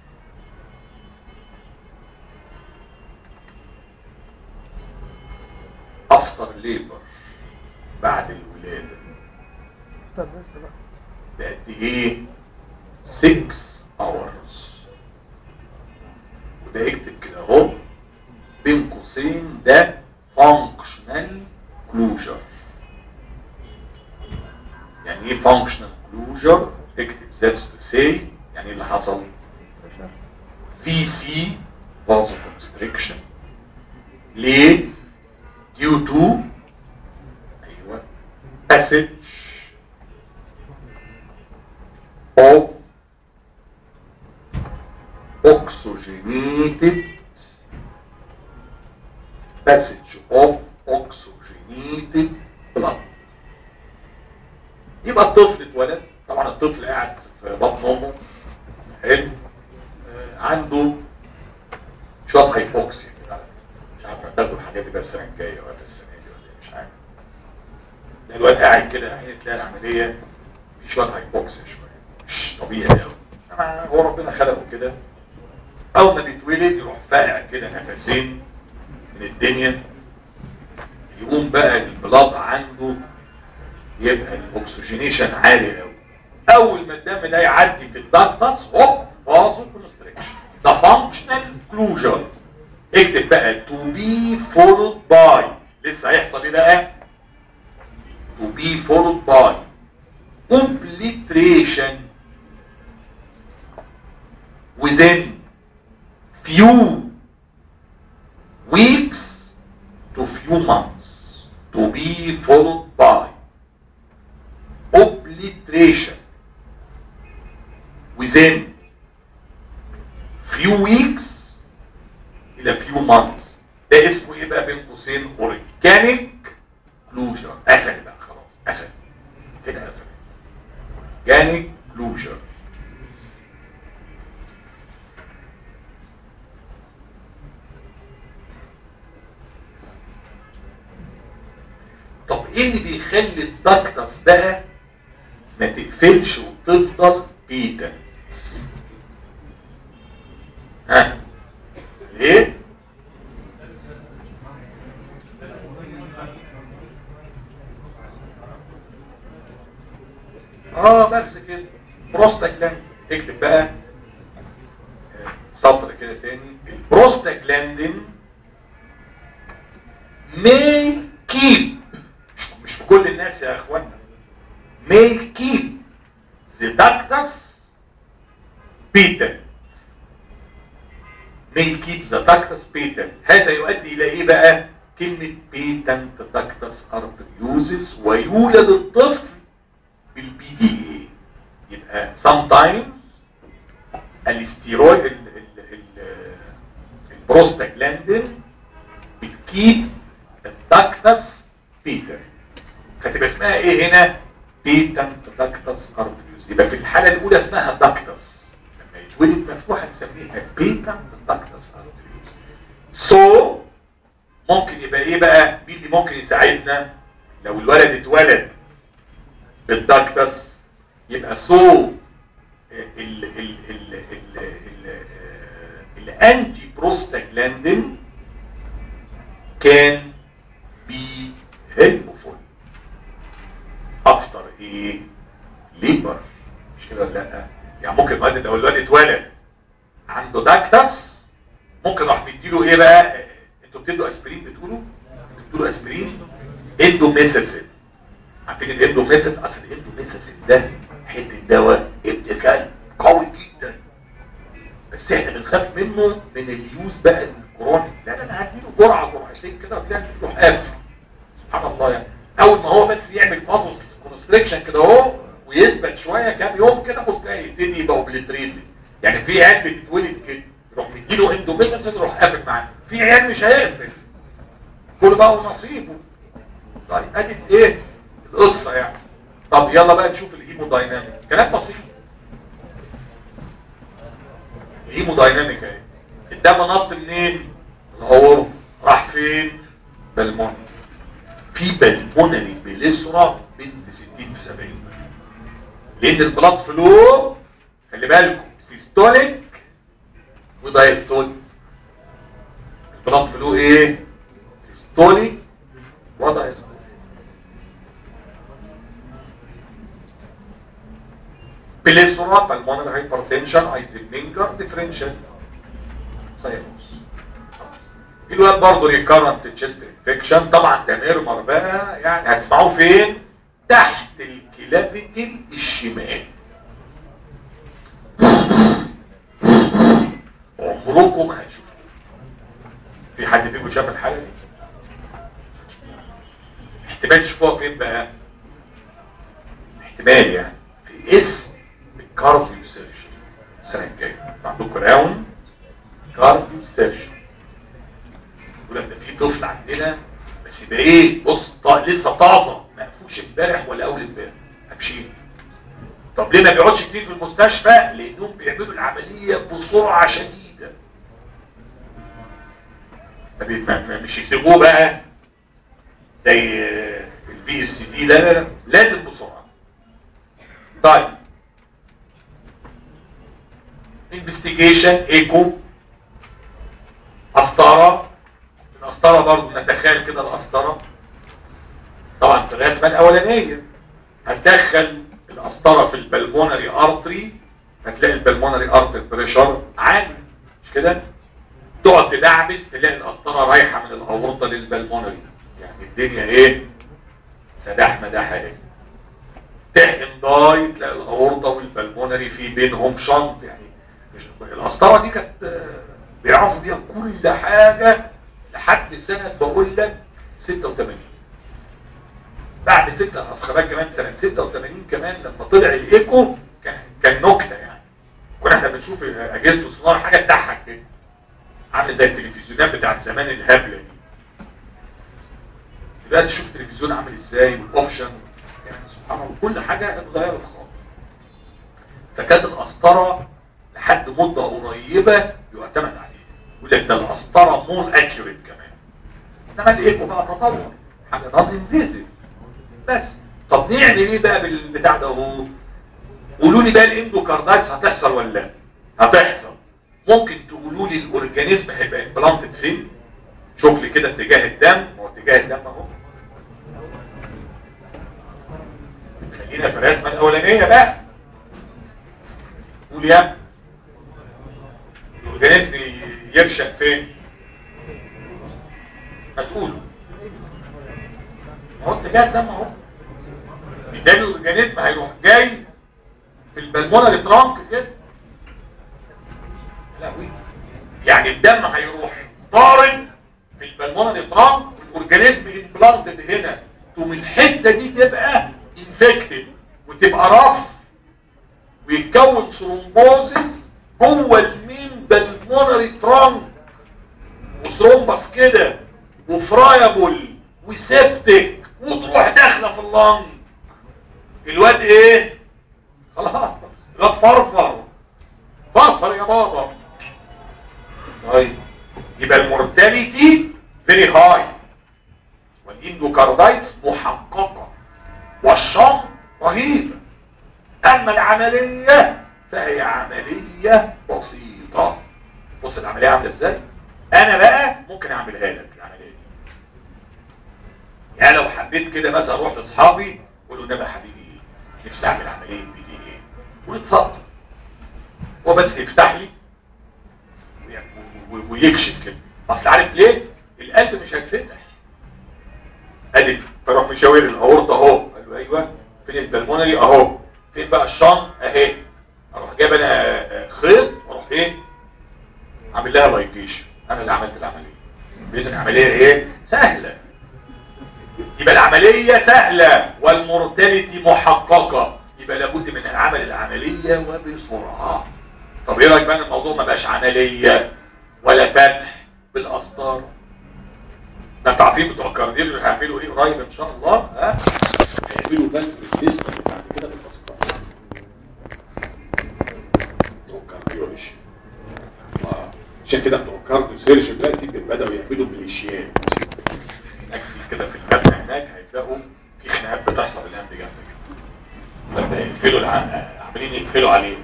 after labor بعد الولادة طب بس بقى بقد ايه 6 hours وده اكتب كده اهو بين قوسين ده functional closure يعني ايه functional closure اكتب that's to say يعني ايه اللي حصل في سي vasoconstriction ليه due to ايوه passage of oxygenated passage of oxygenated blood يبقى الطفل اتولد طبعا الطفل قاعد في بطن امه حلو آه، عنده شويه هايبوكسيا كده مش عارف هتاخد الحاجات دي بس السنه الجايه ولا السنه دي ولا إيه، مش عارف ده الواد قاعد كده عيني تلاقي العمليه في شويه هايبوكسيا شويه مش طبيعي قوي طبعا هو ربنا خلقه كده اول ما بيتولد يروح فاقع كده نفسين من الدنيا يقوم بقى البلاط عنده يبقى الاكسجينيشن عالي قوي اول ما الدم ده يعدي في الدكتس هوب فازو كونستريكشن ده فانكشنال كلوجر اكتب بقى تو بي فولود باي لسه هيحصل ايه بقى to be followed by obliteration within few weeks to few months to be followed by obliteration within few weeks الى few months ده اسمه ايه بقى بين قوسين organic كلوجر قفل بقى خلاص قفل كده قفل organic كلوجر طب ايه اللي بيخلي الدكتس بقى ما تقفلش وتفضل بيتا ها ليه اه بس كده بروستاجلاند اكتب بقى آه، سطر كده تاني البروستاجلاندين may keep مش, مش في كل الناس يا اخوانا may keep the ductus patent may keep the ductus patent هذا يؤدي الى ايه بقى كلمة بيتنت داكتس ارتريوزس ويولد الطفل بالبي دي اي يبقى sometimes الاستيرويد ال- ال- ال- البروستاجلاندين بتكيب الداكتس بيتر فتبقى اسمها ايه هنا بيتنت داكتس ارتريوز يبقى في الحالة الاولى اسمها داكتس لما يتولد مفتوح هنسميها بيتنت داكتس ارتريوز سو ممكن يبقى ايه بقى مين اللي ممكن يساعدنا لو الولد اتولد بالداكتس يبقى سو ال ال ال ال ال الانتي بروستاجلاندين كان بي هيلبفول افتر ايه ليبر مش كده ولا لا يعني ممكن الواد لو الواد اتولد عنده داكتس ممكن راح مديله ايه بقى انتوا بتدوا اسبرين بتقولوا بتقولوا اسبرين اندوميسيسين عارفين الاندوميسيس اصل الاندوميسيس ده حته دواء ابتكال قوي جدا بس احنا بنخاف منه من اليوز بقى الكرونيك لا لا انا هديله جرعه جرعتين كده وتلاقي تروح قافل سبحان الله يعني اول ما هو بس يعمل مازوس كونستريكشن كده اهو ويثبت شويه كام يوم كده بص تلاقي يبتدي يبقى اوبليتريتد يعني في عيال بتتولد كده يروح مديله اندوميسيس يروح قافل معاه في عيال مش هيقفل كل بقى ونصيبه طيب ادي ايه القصه يعني طب يلا بقى نشوف الهيمودايناميك كلام بسيط الهيمودايناميك اهي الدم نط منين الهور راح فين بالمون في بالمونري بليسرا بنت 60 في 70 لان البلاد فلو خلي بالكم سيستوليك ودايستوليك البلاد فلو ايه سيستوليك ودايستوليك بليسرا بالمونري هايبرتنشن ايزنمنجر ديفرنشال سايروس الواد برضه ريكارنت تشيست انفكشن طبعا ده ميرمر بقى يعني هتسمعوه فين تحت الكلافيكل الشمال عمركم ما هتشوفوه في حد فيكم شاف الحاله دي احتمال تشوفوها فين بقى احتمال يعني في اسم الكارديو سيرجن السنه الجايه عندكم راوند كارديو سيرجن يقول لك ده في طفل عندنا بس ده ايه بص طا... لسه طازه ما فيهوش امبارح ولا اول امبارح همشي طب ليه ما بيقعدش كتير في المستشفى لانهم بيعملوا العمليه بسرعه شديده ما بي- ما- ما- مش يسيبوه بقى زي البي اس دي ده لا، لا، لازم بسرعه طيب انفستيجيشن ايكو قسطره القسطره برضه نتخيل كده القسطره طبعا في الرسمه الاولانيه هتدخل القسطره في البلمونري ارتري هتلاقي البلمونري ارتري بريشر عالي مش كده تقعد تدعبس تلاقي القسطره رايحه من الاورطه للبلمونري يعني الدنيا ايه سداح مداح ايه تحقن داي تلاقي الاورطه والبلمونري في بينهم شنط يعني مش القسطره دي كانت آه، بيعرفوا بيها كل حاجه لحد سنه بقول لك 86 بعد ستة أصخبات كمان سنة 86 كمان لما طلع الإيكو كان كان نكتة يعني كنا احنا بنشوف أجهزة الصناعة حاجة تضحك كده عامل زي التلفزيونات بتاعت زمان الهبلة دي دلوقتي شوف التلفزيون عامل ازاي والاوبشن يعني سبحان الله كل حاجة اتغيرت خالص فكانت القسطرة لحد مدة قريبة يعتمد عليها يقول لك ده القسطرة مور اكيوريت كمان انما الايكو بقى تطور حاجة نون انفيزيف بس طب نعمل ايه بقى بالبتاع ده اهو قولوا لي بقى الاندوكاردايتس هتحصل ولا لا هتحصل ممكن تقولوا لي الاورجانيزم هيبقى امبلانتد فين شوف لي كده اتجاه الدم هو اتجاه الدم اهو خلينا في الرسمه الاولانيه بقى قول يا الاورجانيزم يكشف فين هتقولوا اهو اتجاه الدم اهو بالتالي الاورجانيزم هيروح جاي في البلمونري ترانك كده لا وي. يعني الدم هيروح طارد في البلمونري ترانك اورجانيزم امبلانتد هنا تقوم الحته دي تبقى انفكتد وتبقى رف ويتكون ثرومبوزس جوه المين بالمونري ترانك وثرومبس كده وفرايبل وسيبتك وتروح داخله في اللنج الواد ايه خلاص الواد فرفر فرفر يا بابا طيب يبقى المورتاليتي فيري هاي والاندوكاردايتس محققه والشنط رهيبه اما العمليه فهي عمليه بسيطه بص العمليه عامله ازاي انا بقى ممكن اعملها لك العمليه دي يعني لو حبيت كده مثلا اروح لاصحابي اقول له ده حبيبي نفسي اعمل عمليه بي دي ايه ويتفضل هو بس يفتح لي و- و- ويكشف كده اصل عارف ليه القلب مش هيتفتح ادي فراح مشاور الاورطه اهو قال له ايوه فين البلمونري اهو فين بقى الشنط اهي اروح جايب انا خيط واروح ايه عامل لها لايكيشن انا اللي عملت العمليه باذن العمليه ايه سهله يبقى العمليه سهله والمورتاليتي محققه يبقى لابد من العمل العمليه وبسرعه طب ايه رايك بقى إن الموضوع ما بقاش عمليه ولا فتح بالاسطار ده انتوا عارفين بتوع الكارديولوجي هيعملوا ايه قريب ان شاء الله ها هيعملوا بس الجسم بعد كده بالاسطار بتوع الكارديولوجي آه. عشان كده بتوع الكارديو سيرجن دلوقتي بداوا يعملوا ميليشيات هناك في كده في المبنى هناك هيتلاقوا في خناقات بتحصل الان بجد كده لما يقفلوا الع- عاملين يقفلوا عليه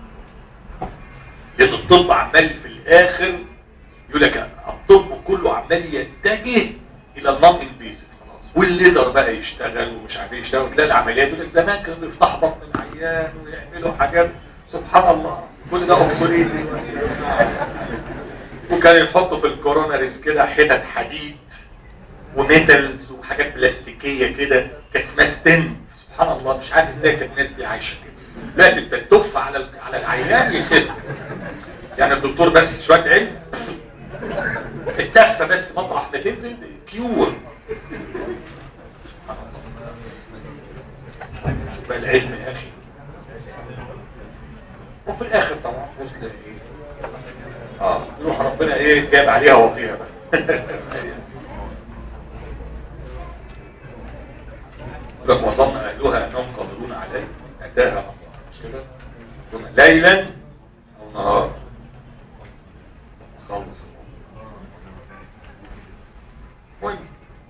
لان الطب عمال في الاخر يقول لك الطب كله عمال يتجه الى النون انفيزيف خلاص والليزر بقى يشتغل ومش عارف ايه يشتغل تلاقي العمليات يقول لك زمان كانوا بيفتحوا بطن العيان ويعملوا حاجات سبحان الله كل ده اوبسوليت وكان يحطوا في الكوروناريس كده حتت حديد وميتالز وحاجات بلاستيكيه كده كانت اسمها ستنت سبحان الله مش عارف ازاي كانت الناس دي عايشه كده لا انت تدف على ال- على العيان يخف يعني الدكتور بس شويه علم التفه بس مطرح ما تنزل كيور سبحان الله شوف بقى العلم يا اخي وفي الاخر طبعا وصل ايه اه يروح ربنا ايه جاب عليها وفيها بقى لك وظن اهلها انهم قادرون عليه اتاها الله مش كده ثم ليلا او نهار خلص المهم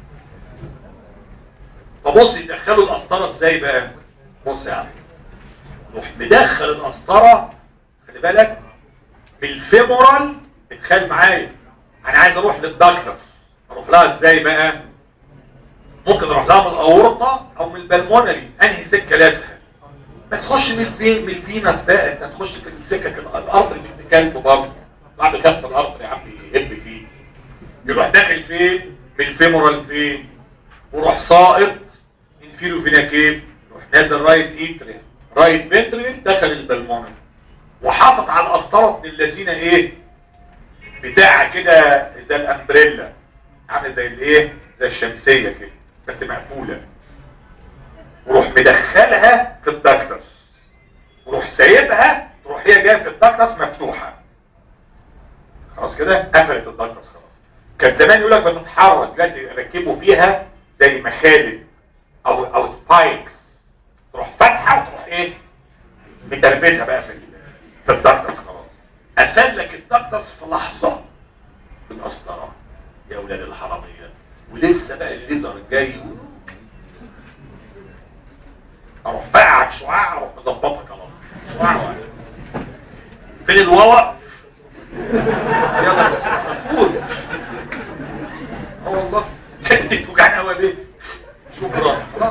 فبص يدخلوا القسطره ازاي بقى بص يا عم روح مدخل القسطره خلي بالك بالفيمورال اتخيل معايا انا عايز اروح للدكتس اروح لها ازاي بقى ممكن اروح لها من الاورطه او من البلمونري انهي سكه الاسهل ما تخش من الفين من الفينس بقى انت تخش في السكك الارض اللي بتتكلم برضه بعد كف الارض يا عم يهب فيه يروح داخل فين من الفيمورال فين وروح ساقط انفيرو فينا كيف يروح نازل رايت ايتريا رايت فنتريل دخل البلمونري وحاطط على القسطره ابن الذين ايه بتاع كده زي الامبريلا عامل زي الايه زي الشمسيه كده بس مقفوله وروح مدخلها في الدكتس وروح سايبها تروح هي جايه في الدكتس مفتوحه خلاص كده قفلت الدكتس خلاص كان زمان يقول لك بتتحرك دلوقتي يركبوا فيها زي مخالب او او سبايكس تروح فاتحه وتروح ايه متربسها بقى في ال- في الدكتس خلاص قفل لك الدكتس في لحظه بالقسطره يا اولاد الحراميه ولسه بقى الليزر الجاي اروح فقعك شعاع اروح مظبطك على طول. شعاع واحد. فين الواوا يلا بس قول اه والله حته توجعني قوي بيه شكرا خلاص.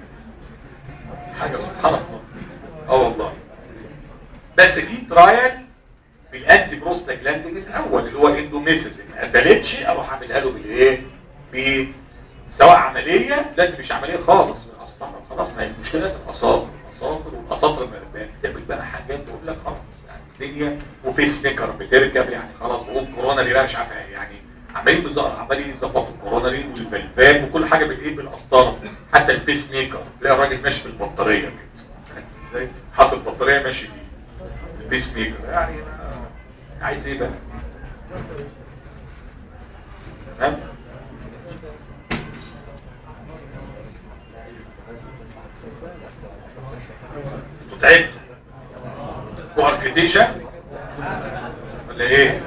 حاجه سبحان الله اه والله بس في ترايل بالانتي بروستاجلاندين الاول اللي هو اندوميسيس ما قبلتش اروح اعملها له بالايه ب سواء عمليه لا دي مش عمليه خالص اصلا خلاص ما هي المشكله في الاساطر الاساطر والاساطر لما بتعمل بقى حاجات تقول لك خلاص يعني الدنيا وفيس ميكر بتركب يعني خلاص وقوم كورونا دي بقى مش عارف يعني عمالين بالظبط عمالين يظبطوا الكورونري والفلفان وكل حاجه بالايه بالقسطره حتى البيس ميكر تلاقي الراجل ماشي بالبطاريه كده ازاي حاطط البطاريه ماشي بيه البيس ميكر يعني أنا عايز ايه بقى تمام انتوا تعبتوا واركتيشن ولا ايه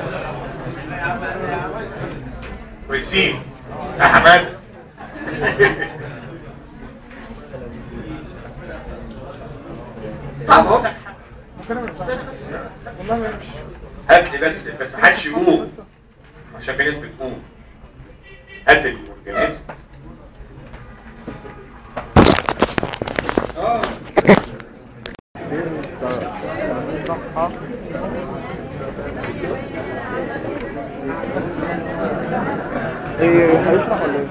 كويسين يا حماد طب هقول لك حاجة. والله ما هات لي بس بس ما حدش يقوم عشان في ناس بتقوم هات الاورجانيزم اه صحة ايه هيشرح ولا ايه؟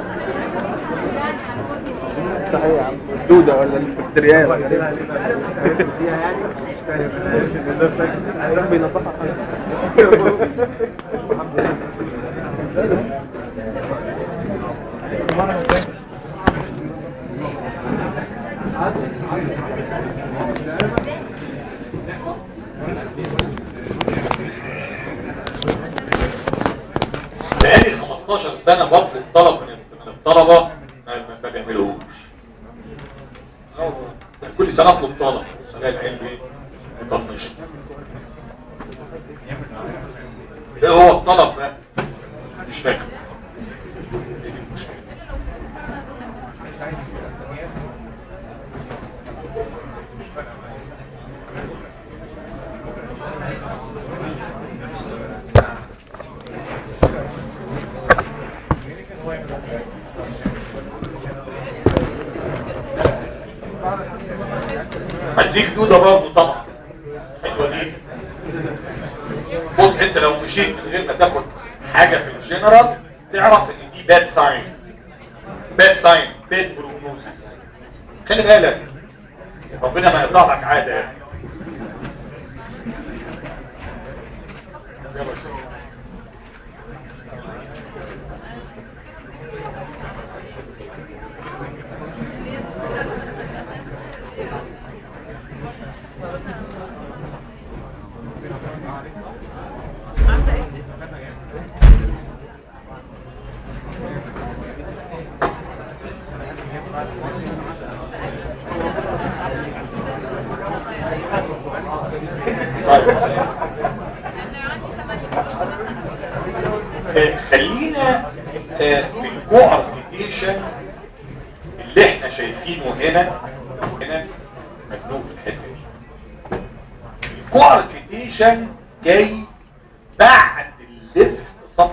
اشرح ايه يا عم؟ الدودة ولا البكتيريات؟ فيها يعني مش فاهم انا اسف ان ده ساكت بينضفها بقالي 15 سنة بطلب طلب من من الطلبة ما, ما- ما بيعملوهوش أو كل سنة اطلب طلب بص الاقي العيال ايه مطنشه ايه هو الطلب ده مش فاكر إيه دي المشكلة؟ هديك دودة برضه طبعا حلوة دي بص انت لو مشيت من غير ما تاخد حاجة في الجنرال تعرف ان دي باد ساين باد ساين باد بروجنوزيس خلي بالك ربنا ما يقطع لك عادة يعني يلا سيدي. طيب. آه، خلينا آه، في الكوارتيشن اللي احنا شايفينه هنا هنا مزنوق في الحته دي الكوارتيشن جاي بعد الليفت سب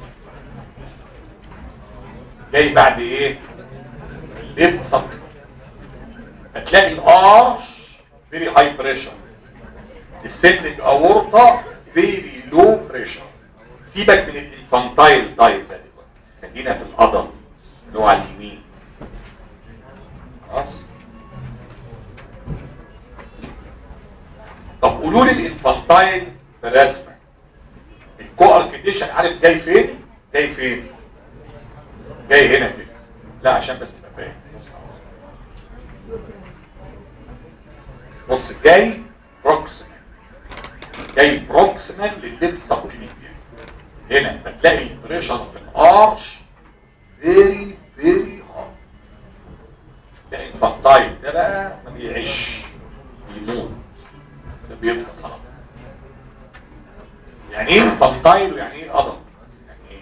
جاي بعد ايه الليفت سب هتلاقي الارش فيري هاي بريشر السيبليك اورطه فيري لو بريشر سيبك من الانفانتايل تايب ده دلوقتي خلينا في الادلت اللي هو على اليمين خلاص طب قولوا لي الانفانتايل في الرسمه الكواركتيشن عارف جاي فين جاي فين جاي هنا كده لا عشان بس تبقى فاهم بص بص جاي بروكسيمال جاي بروكسيمال للليفت سبكليفيان هنا بتلاقي البريشر في الارش فيري فيري هارد ده انفانتايل ده بقى ما بيعيش بيموت ده بيفقد صنع يعني ايه انفانتايل ويعني ايه ادم يعني ايه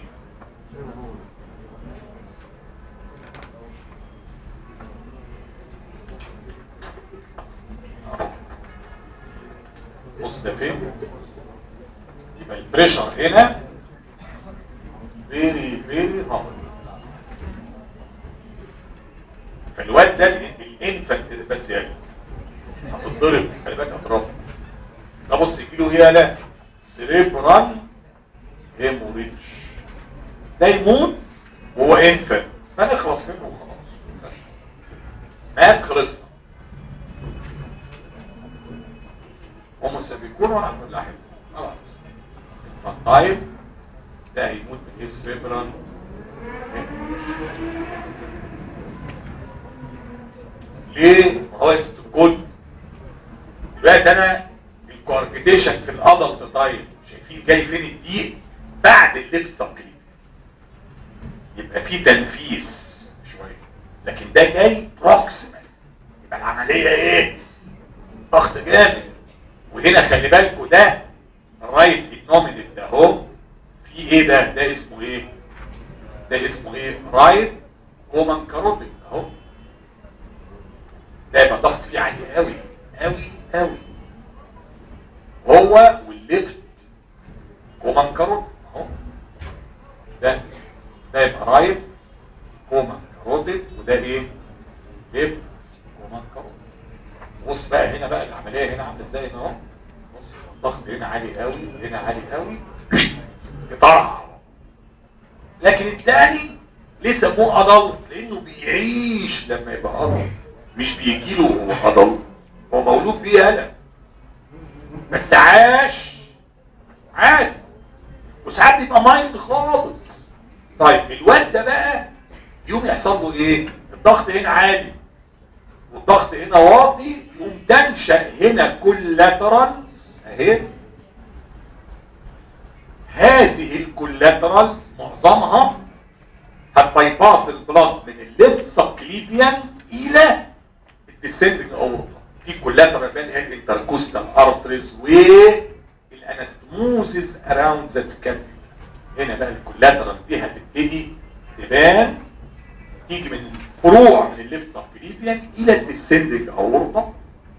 بص ده فين يبقى البريشر هنا فيري فيري هارد فالواد ده الانفنت بس يعني هتتضرب خلي بالك هتضرب ده بص كيلو هي لا سريبرال هيموريدج ده يموت وهو انفنت فنخلص منه وخلاص مات خلصنا هم سيكونوا عن كل حاجه خلاص فالطيب ده هيموت ليه؟ ما هو الكل دلوقتي انا الكواركتيشن في الادلت تايم شايفين جاي فين الدقيق بعد الليفت سبكليت يبقى في تنفيس شويه لكن ده جاي بروكسيمال يبقى العمليه ايه؟ ضغط جامد وهنا خلي بالكوا ده الرايت النومينال ده اهو في ايه ده؟ ده اسمه ايه؟ ده اسمه ايه؟ رايت كومان كاروتيد اهو ده يبقى ضغط فيه عالي قوي قوي قوي هو والليفت كومان كاروتيد اهو ده ده يبقى رايت كومان كاروتيد وده ايه؟ ليفت كومان كاروتيد بص بقى هنا بقى العمليه هنا عامله ازاي هنا اهو بص الضغط هنا عالي قوي هنا عالي قوي قطع لكن الثاني ليه سموه ادلت لانه بيعيش لما يبقى ادلت مش بيجي له هو ادلت هو مولود بيه هلا بس عاش عادي وساعات بيبقى مايند خالص طيب الواد ده بقى يوم يحصل له ايه الضغط هنا عالي والضغط هنا واطي يقوم تنشأ هنا كولاترالز اهي هذه الكولاترالز معظمها هتبايباس البلاد من الليفت سبكليفيان الى الديسندنج اورطه في كولاترال بقى اللي هي الانتركوستال ارتريز والانستموزز اراوند ذا سكابيولا هنا بقى الكولاترال دي هتبتدي تبان تيجي من فروع من الليفت سبكليفيان الى الديسندنج اورطه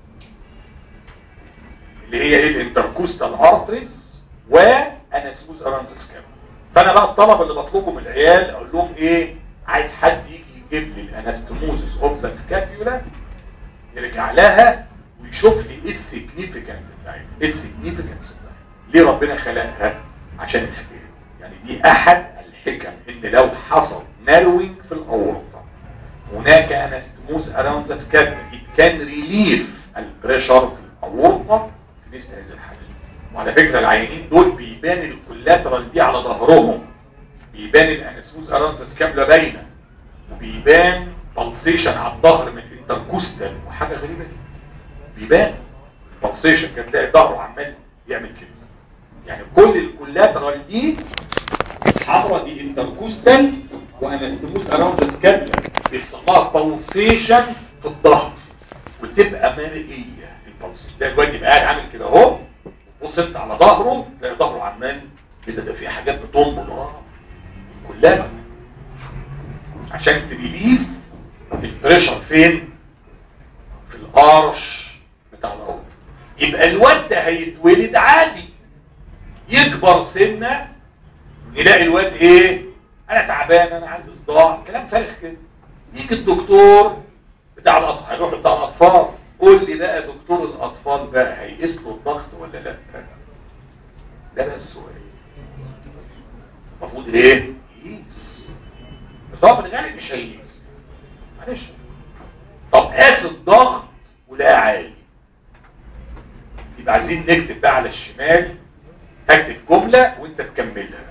اللي هي ايه الانتركوستال ارتريز وانستموز اراوند ذا سكابيولا فانا بقى الطلبه اللي بطلبه من العيال اقول لهم ايه عايز حد يجي يجيب لي الانستموزس اوف ذا سكابيولا يرجع لها ويشوف لي ايه السيجنيفيكانت بتاعتها ايه السيجنيفيكانس بتاعتها ليه ربنا خلقها عشان الحكايه يعني دي احد الحكم ان لو حصل ناروينج في الاورطه هناك انستموز اراوند ذا سكابيولا it can relieve البريشر في الاورطه في مثل هذه الحالات وعلى فكره العيانين دول بيبان الكولاترال دي على ظهرهم بيبان الانستموز اراوند ذا سكابيولا باينه وبيبان بلسيشن على الظهر من الانتركوستال وحاجه غريبه جدا بيبان بلسيشن كان تلاقي ظهره عمال يعمل كده يعني كل الكولاترال دي حمرا دي انتركوستال وانستموس اراوند ذا سكابيولا بيحصل لها بلسيشن في الظهر وتبقى مرئيه البلسيشن ده الواد يبقى قاعد عامل كده اهو بص انت على ظهره تلاقي ظهره عمال كده ده في حاجات بتنبض اه كلها عشان تريليف البريشر فين في القرش بتاع العود يبقى الواد ده هيتولد عادي يكبر سنه يلاقي الواد ايه انا تعبان انا عندي صداع كلام فارغ كده يجي الدكتور بتاع الاطفال هيروح بتاع الاطفال قول لي بقى دكتور الاطفال بقى هيقيس له الضغط ولا لا ده بقى السؤال المفروض ايه يقيس بس هو في الغالب مش هيقيس معلش طب قاس الضغط ولا عالي يبقى عايزين نكتب بقى على الشمال هكتب جملة وانت تكملها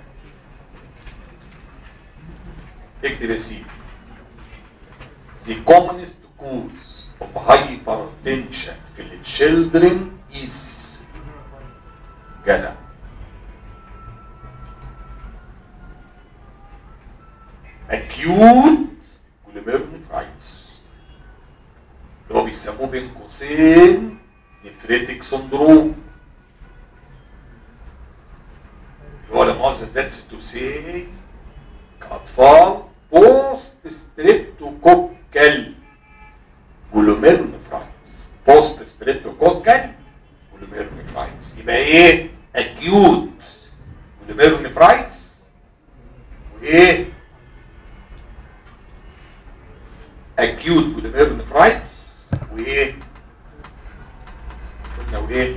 اكتب يا سيدي The commonest cause of hypertension في ال children is جدع acute glomerulonephritis اللي هو بيسموه بين قوسين نفريتك سندروم اللي هو لا مؤاخذه ذاتس تو سي كاطفال بوست ستريبتوكوكال جلوميرونيفرايتس بوست ستريبتوكوكال جلوميرونيفرايتس يبقى ايه اكيوت جلوميرونيفرايتس وايه اكيوت جلوميرونيفرايتس وايه قلنا وايه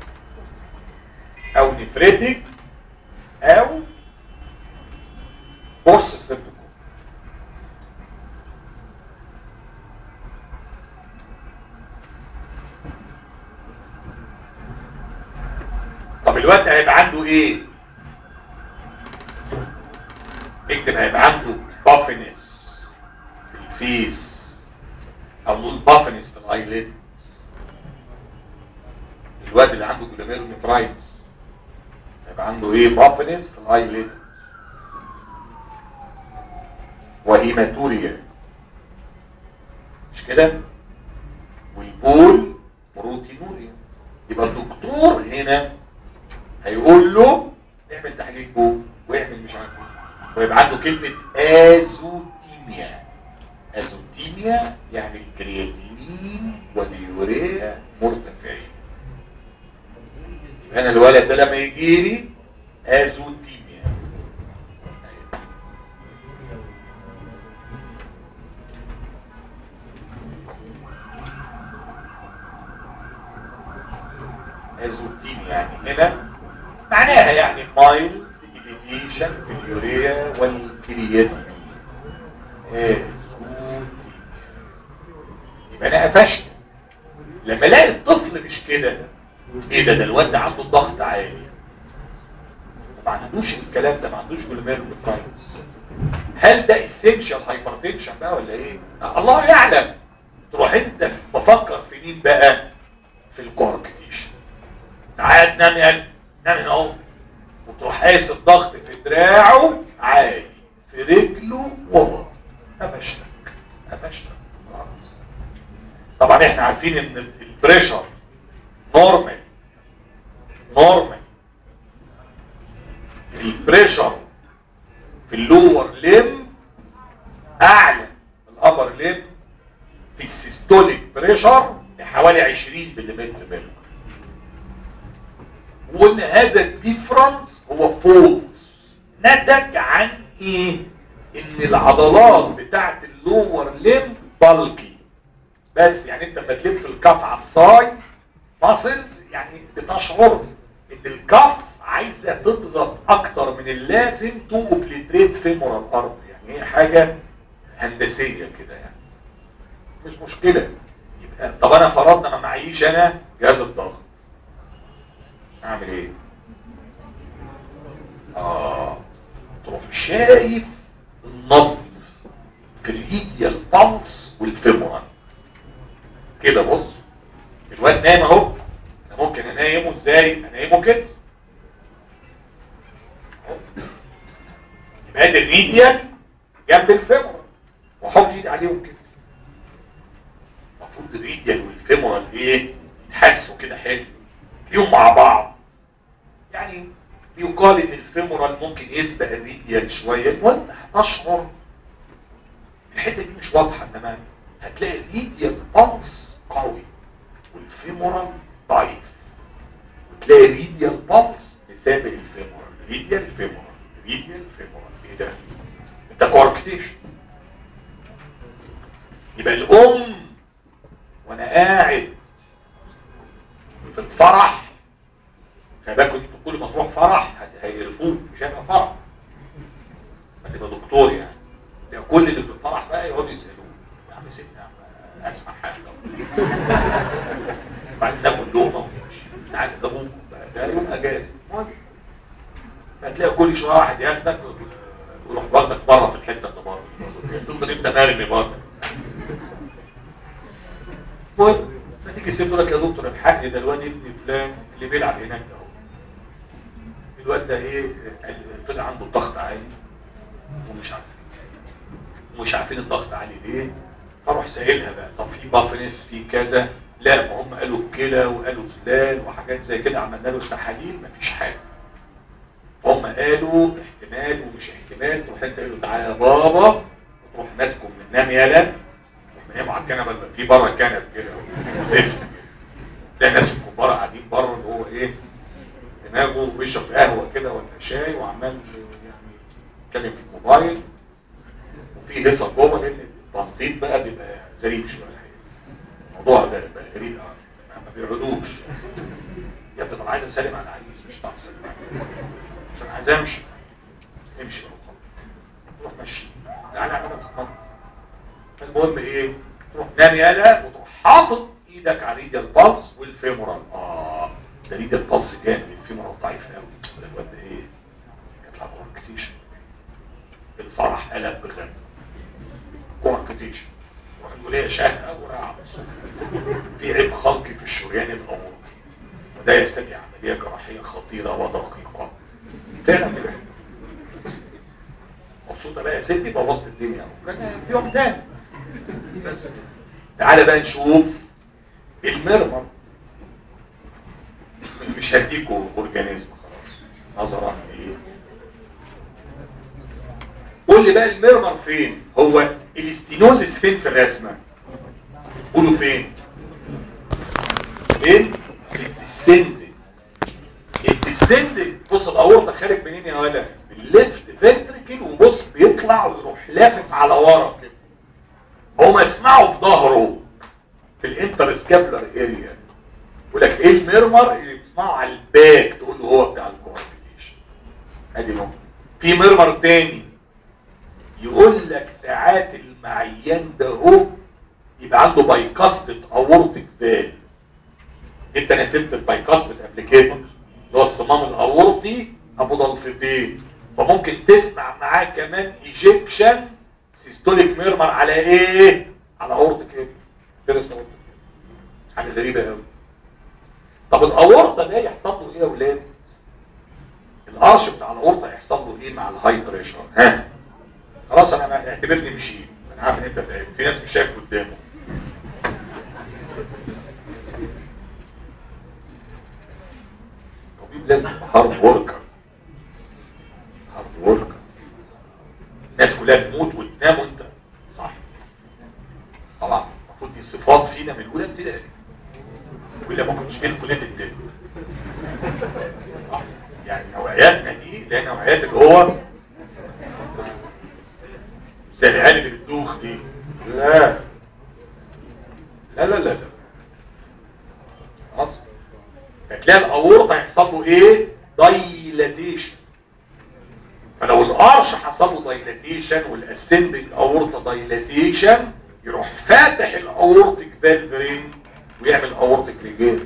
او نفريتك او بوست ستريبتوكوكال طب الواد هيبقى عنده ايه اكتب هيبقى عنده بافنس الفيس او نقول بافنس في الايليد الواد اللي عنده جلوميرونيفرايتس هيبقى عنده ايه بافنس في الايليد وهيماتوريا مش كده والبول بروتينوريا يبقى الدكتور هنا هيقول له اعمل تحليل بول واعمل مش عارف ايه ويبقى عنده كلمة ازوتيميا ازوتيميا يعني الكرياتينين واليوريا مرتفعين يبقى انا الولد ده لما يجي لي ازوتيميا ازوتيميا يعني هنا معناها يعني مايل ديليشن في اليوريا والكرياتين يبقى انا قفشت لما الاقي الطفل مش كده ايه ده ده الواد ده عنده ضغط عالي ما عندوش الكلام ده ما عندوش جلوميرولوفايتس هل ده اسينشال هايبرتنشن بقى ولا ايه الله يعلم تروح انت بفكر في مين بقى في الكوركتيشن تعال نام يا قلبي. نام هنا اهو وتروح قايس الضغط في دراعه عالي في رجله وهو قفشتك قفشتك خلاص. طبعا احنا عارفين ان البريشر نورمال نورمال البريشر في اللور ليم اعلى من الابر ليم في السيستوليك بريشر بحوالي 20 ملم ملم وقلنا هذا الديفرنس هو فولز نتج عن ايه ان العضلات بتاعت اللور ليم بالكي بس يعني انت لما تلف الكف على الصاي ماسلز يعني بتشعر ان الكف عايزه تضغط اكتر من اللازم تو اوبليتريت فيمور الارض يعني هي حاجه هندسيه كده يعني مش مشكله يبقى طب انا فرضنا ما معيش انا جهاز الضغط اعمل ايه اه تروح شايف النبض في الايديا البلس والفيمورال كده بص الواد نايم اهو انا ممكن انيمه ازاي انيمه كده أهو. يبقى ادي الميديال جنب الفيمورال واحط ايدي عليهم كده المفروض الميديال والفيمورال ايه يتحسوا كده حلو فيهم مع بعض يعني يقال ان الفيمورال ممكن يسبق الريديال شويه وانت هتشعر الحته دي مش واضحه انما هتلاقي الريديال بالس قوي والفيمورال ضعيف وتلاقي الريديال بالس مسابق الفيمورال ريديال فيمورال ريديال فيمورال ايه ده انت كوركتيشن يبقى الام وانا قاعد في الفرح خلي بالكم انتوا كل ما تروح فرح هت- هيقرفوك مش هيبقى فرح هتبقى دكتور يعني ده كل اللي في الفرح بقى يقعدوا يسالوه يا عم سيبني يا عم اسمع حاجه بعدين ناكل لقمه ونمشي تعالى ده ابوك بقى ده يوم اجازه المهم هتلاقي كل شويه واحد ياخدك ويروح واخدك بره في الحته اللي بره تفضل انت مرمي بره المهم فتيجي الست تقول لك يا دكتور الحقني ده الواد ابن فلان اللي بيلعب هناك ده اهو الواد ده ايه طلع عنده الضغط عالي ومش عارف ومش عارفين الضغط عالي ليه فاروح سائلها بقى طب في بافنس في كذا لا ما هم قالوا كده وقالوا فلان وحاجات زي كده عملنا له تحاليل مفيش حاجه هم قالوا احتمال ومش احتمال تروح انت تقول له تعالى يا بابا وتروح ماسكه من نام يالا تروح نايمه على الكنبه اللي في بره الكنبه كده زفت تلاقي ناس الكبار قاعدين بره اللي هو ايه دماغه بيشرب قهوه كده ولا شاي وعمال يعني يتكلم في الموبايل وفي لسه جوه لان التنطيط بقى بيبقى غريب شويه الحقيقه الموضوع ده بيبقى غريب قوي ما بيقعدوش يا ابني طب عايز اسلم على العريس مش هتعرف تسلم عليه عشان عايز امشي امشي بقى وخلاص. تروح ماشي تعالى اعمل تتنطط المهم ايه تروح نام يالا وتروح حاطط ايدك على ايد البلس والفيمورال اه ده ايد البلس جامد الفيمورال ضعيف قوي ده الواد ده ايه يطلع كوركتيشن الفرح قلب بغم كوركتيشن كوركتيشن وعنده ليا شهقه ورعب في عيب خلقي في الشريان الاموري وده يستدعي عمليه جراحيه خطيره ودقيقه فعلا كده مبسوطه بقى يا ستي بوظت الدنيا اهو لكن في يوم تاني بس تعالى بقى نشوف المرمر مش هديكوا اورجانيزم خلاص نظرا ايه قول لي بقى المرمر فين هو الاستينوزس فين في الرسمه قولوا فين فين في الديسندنج الديسندنج بص الاورطه خارج منين يا ولد الليفت فنتركل وبص بيطلع ويروح لافف على ورا كده هو اسمعه في ظهره في الانترسكابلر اريا يقول لك ايه المرمر اللي بتسمعه على الباك تقول له هو بتاع الكوارتيكيشن ادي نقطه في مرمر تاني يقول لك ساعات المعيان ده هو يبقى عنده بايكاستد اورتيك فال انت نسيت البايكاستد قبل كده اللي هو الصمام الاورطي ابو ضلفتين فممكن تسمع معاه كمان ايجيكشن سيستوليك ميرمر على ايه على اورتيك ايه فيرست اورتيك حاجه غريبه قوي طب الاورطه ده يحصل له ايه يا اولاد القرش بتاع الاورطه يحصل له ايه مع الهاي بريشر ها خلاص انا اعتبرني مشيت انا عارف ان انت تعبت في ناس مش شايف قدامه الطبيب لازم يبقى هارد وركر هارد وركر الناس كلها تموت وتنام وانت صح طبعا المفروض دي صفات فينا من اولى ابتدائي ولا ممكن تشكيل كليه الدم صح. يعني نوعياتنا دي اللي هي نوعيات اللي هو زي العيال اللي بتدوخ دي لا لا لا لا لا خلاص فتلاقي الاورطه يحصل له ايه دايلاتيشن فلو القرش حصل له دايلاتيشن والاسندنج اورطه دايلاتيشن يروح فاتح الاورتيك فالفرين ويعمل اورتيك ريجيرش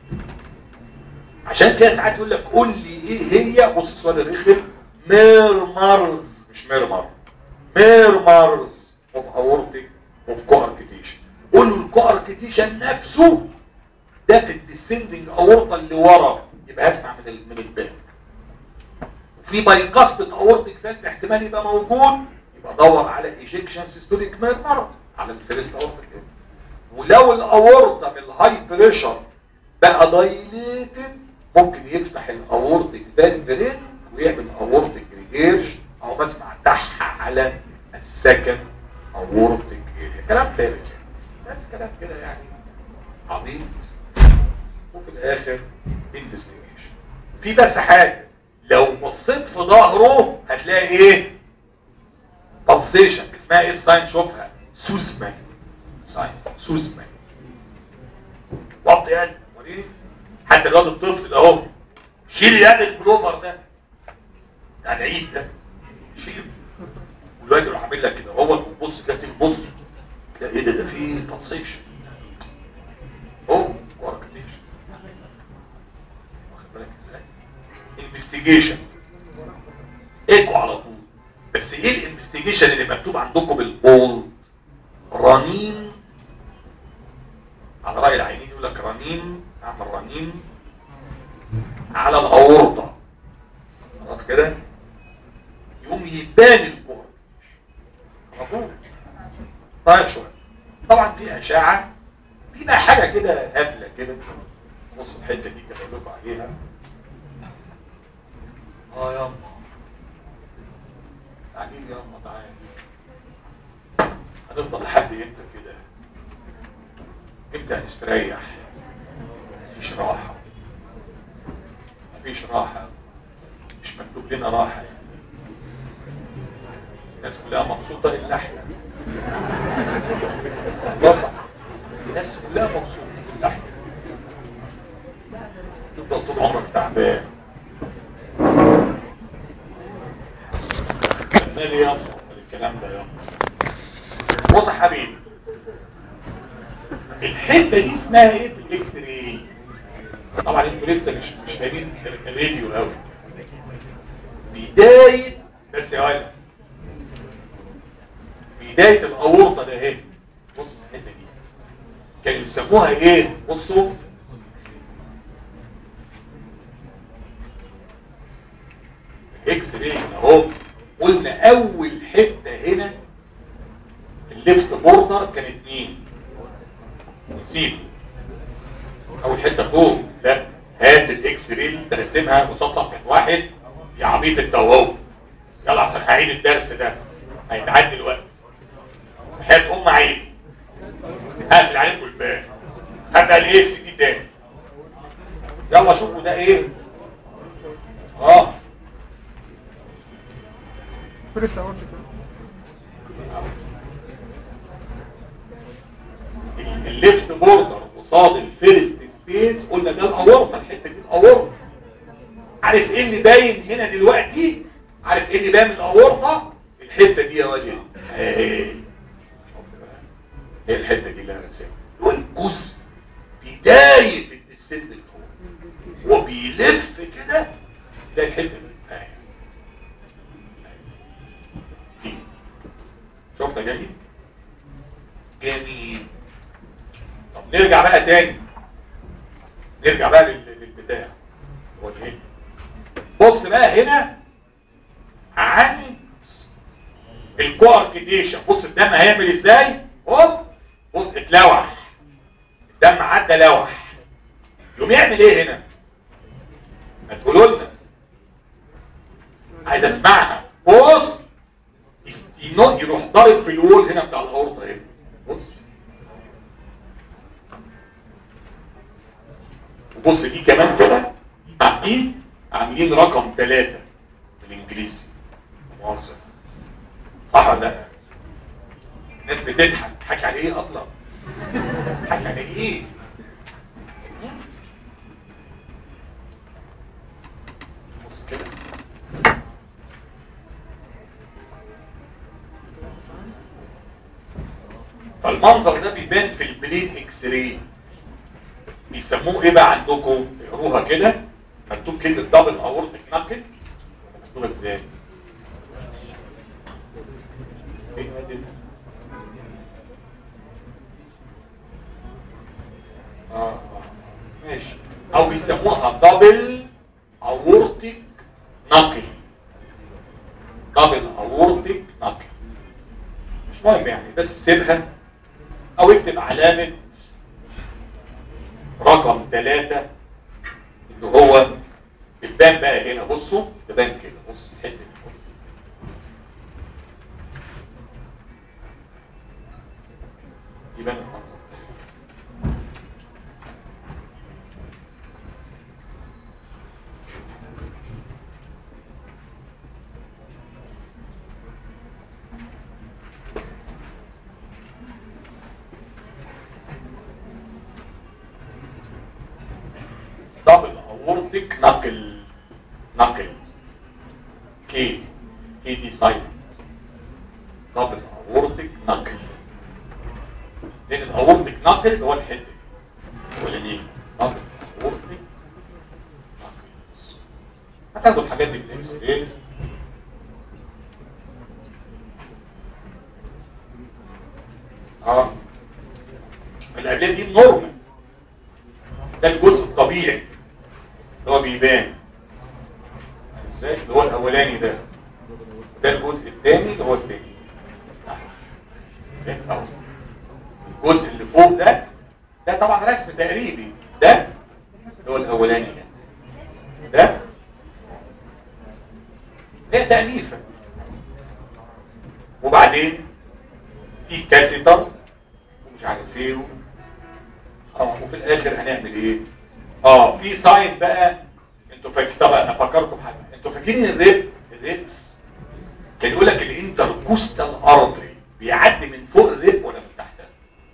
عشان كده ساعات يقول لك قول لي ايه هي بص السؤال الرخم ميرمرز مش ميرمر ميرمرز اوف اورتيك اوف كواركتيشن قول له الكواركتيشن نفسه ده في الديسندنج اورطه اللي ورا يبقى اسمع من ال- من الباك في بايكاستد اورتيك فالف احتمال يبقى موجود يبقى دور على ايجيكشن سيستوليك ميرمر على الفيرست اورتيك ولو الاورطه من الهاي بريشر بقى دايليتد ممكن يفتح الاورتيك فالفرين ويعمل اورتيك ريجيرش او بسمع دح على السكن اورتيك اريا كلام فارغ يعني. بس كلام كده يعني عبيط وفي الاخر انفستيجيشن في بس حاجه لو بصيت في ظهره هتلاقي ايه بالسيشن اسمها ايه الساين شوفها سوزمان ساين سوزمان وطي يد وريني حتى الواد الطفل ده اهو شيل يد البلوفر ده بتاع العيد ده شيل والواد يروح عامل لك كده هو وتبص كده تبص ده ايه ده ده فيه بالسيشن اهو كواركتيشن واخد بالك ازاي انفستيجيشن ايكو على طول بس ايه الانفستيجيشن اللي مكتوب عندكم بالبول رنين على رأي العينين يقول لك رنين اعمل رنين على الاورطة خلاص كده يقوم يبان الكورة على طول طيب شوية طبعا في اشعة في بقى حاجة كده هبلة كده بص الحتة دي كده اقول لكم عليها اه ياما تعالين ياما تعالى هنفضل لحد امتى كده امتى هنستريح مفيش راحة مفيش راحة مش مكتوب لنا راحة يعني. الناس كلها مبسوطة الا احنا ده صح الناس كلها مبسوطة الا احنا تفضل طول عمرك تعبان مالي يا الكلام ده يا بص يا حبيبي الحته دي اسمها ايه في الاكس راي طبعا انتوا لسه مش مش فاهمين الراديو قوي بدايه بس يا ولد بدايه الاورطه ده اهي بص الحته دي كانوا يسموها ايه بصوا اكس راي اهو قلنا اول حته هنا الليفت بوردر كانت مين نسيب اول حته فوق لا هات الاكس راي اللي انت راسمها قصاد صفحه واحد يا عبيط انت وهو يلا عشان هعيد الدرس ده هيتعاد دلوقتي حياة ام عيد هقفل عليكم الباب هبقى الايه سي دي تاني يلا شوفوا ده ايه اه فيرست اورتيك الليفت بوردر قصاد الفيرست سبيس قلنا ده الاورطه الحته دي الاورطه عارف ايه اللي باين هنا دلوقتي عارف ايه اللي باين من الاورطه الحته دي يا وجه اهي هي الحته دي اللي انا راسمها هو الجزء بدايه السن هو وبيلف كده ده الحته دي اهي دي. شفت يا جميل جميل طب نرجع بقى تاني نرجع بقى لل- للبتاع هو ايه بص بقى هنا عن الكواركيديشن بص الدم هيعمل ازاي هوب بص اتلوح الدم عدى لوح يقوم يعمل ايه هنا ما تقولوا لنا عايز اسمعها بص يستينو- يروح ضارب في الوول هنا بتاع الاورطه هنا بص وبص دي كمان كده دي عاملين رقم ثلاثة بالانجليزي مؤاخذة صح ولا لا؟ الناس بتضحك حكي على ايه اصلا؟ حكي على ايه؟ بص كده فالمنظر ده بيبان في البلين اكس راي بيسموه ايه بقى عندكم اقروها كده مكتوب كلمه دبل اورتيك ناكل مكتوبه ازاي إيه ده؟ اه آه. ماشي او بيسموها دبل اورتيك ناكل دبل اورتيك ناكل مش مهم يعني بس سيبها او اكتب علامه رقم ثلاثة اللي هو البان بقى هنا بصوا تبان كده بص الحته دي يبان المنظر دبل اورتيك نقل نقل كي كي دي سايلنت دبل اورتيك نقل لان الاورتيك نقل هو الحته الاولانيه دبل اورتيك نقل هتاخدوا الحاجات دي في الاكس راي اه الابلاد دي نورمال ده الجزء الطبيعي اللي هو بيبان ازاي اللي هو الاولاني ده ده الجزء الثاني اللي هو الثاني أهو. الجزء اللي فوق ده ده طبعا رسم تقريبي ده اللي هو الاولاني ده ده ده تأليفة وبعدين في كاسيتر ومش عارف ايه اه وفي الاخر هنعمل ايه اه في ساين بقى انتوا فاكرين طب انا افكركم بحاجه انتوا فاكرين الريب الريبس كان يقول لك الانتركوستال ارتري بيعدي من فوق الريب ولا من تحتها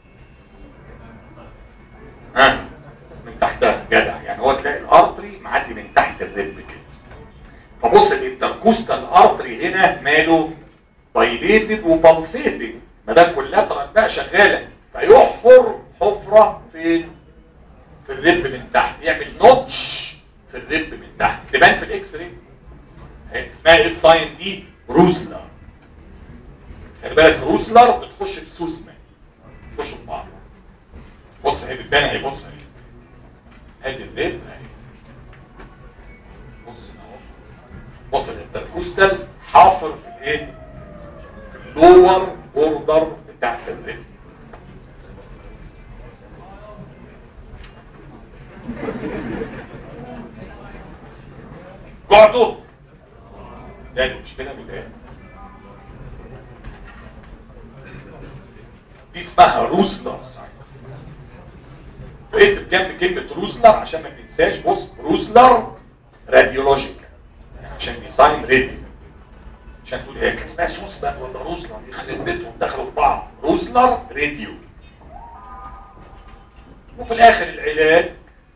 ها من تحتها جدع يعني هو تلاقي الارتري معدي من تحت الريب كده فبص الانتركوستال ارتري هنا ماله دايليتد وبلسيتد ما ده كلها بقى شغاله فيحفر حفره فين في الرب من تحت يعمل نوتش في الرب من تحت تبان في الاكس راي اسمها ايه الساين دي روزلا خلي بالك روسلر بتخش في سوسمة تخش في بعض بص اهي بتبان اهي بص اهي ادي الريب اهي بص اهو بص الانتركوستال حافر في الايه في اللور بوردر بتاعت الريب قعدوا ده المشكله من ايه دي اسمها روزلر ساين بقيت بجنب كلمة روزلر عشان ما تنساش بص روزلر راديولوجيكال يعني عشان ديزاين راديو عشان تقول ايه كان اسمها سوسبان ولا روزلر يخرب بيتهم دخلوا في بعض روزلر راديو وفي الاخر العلاج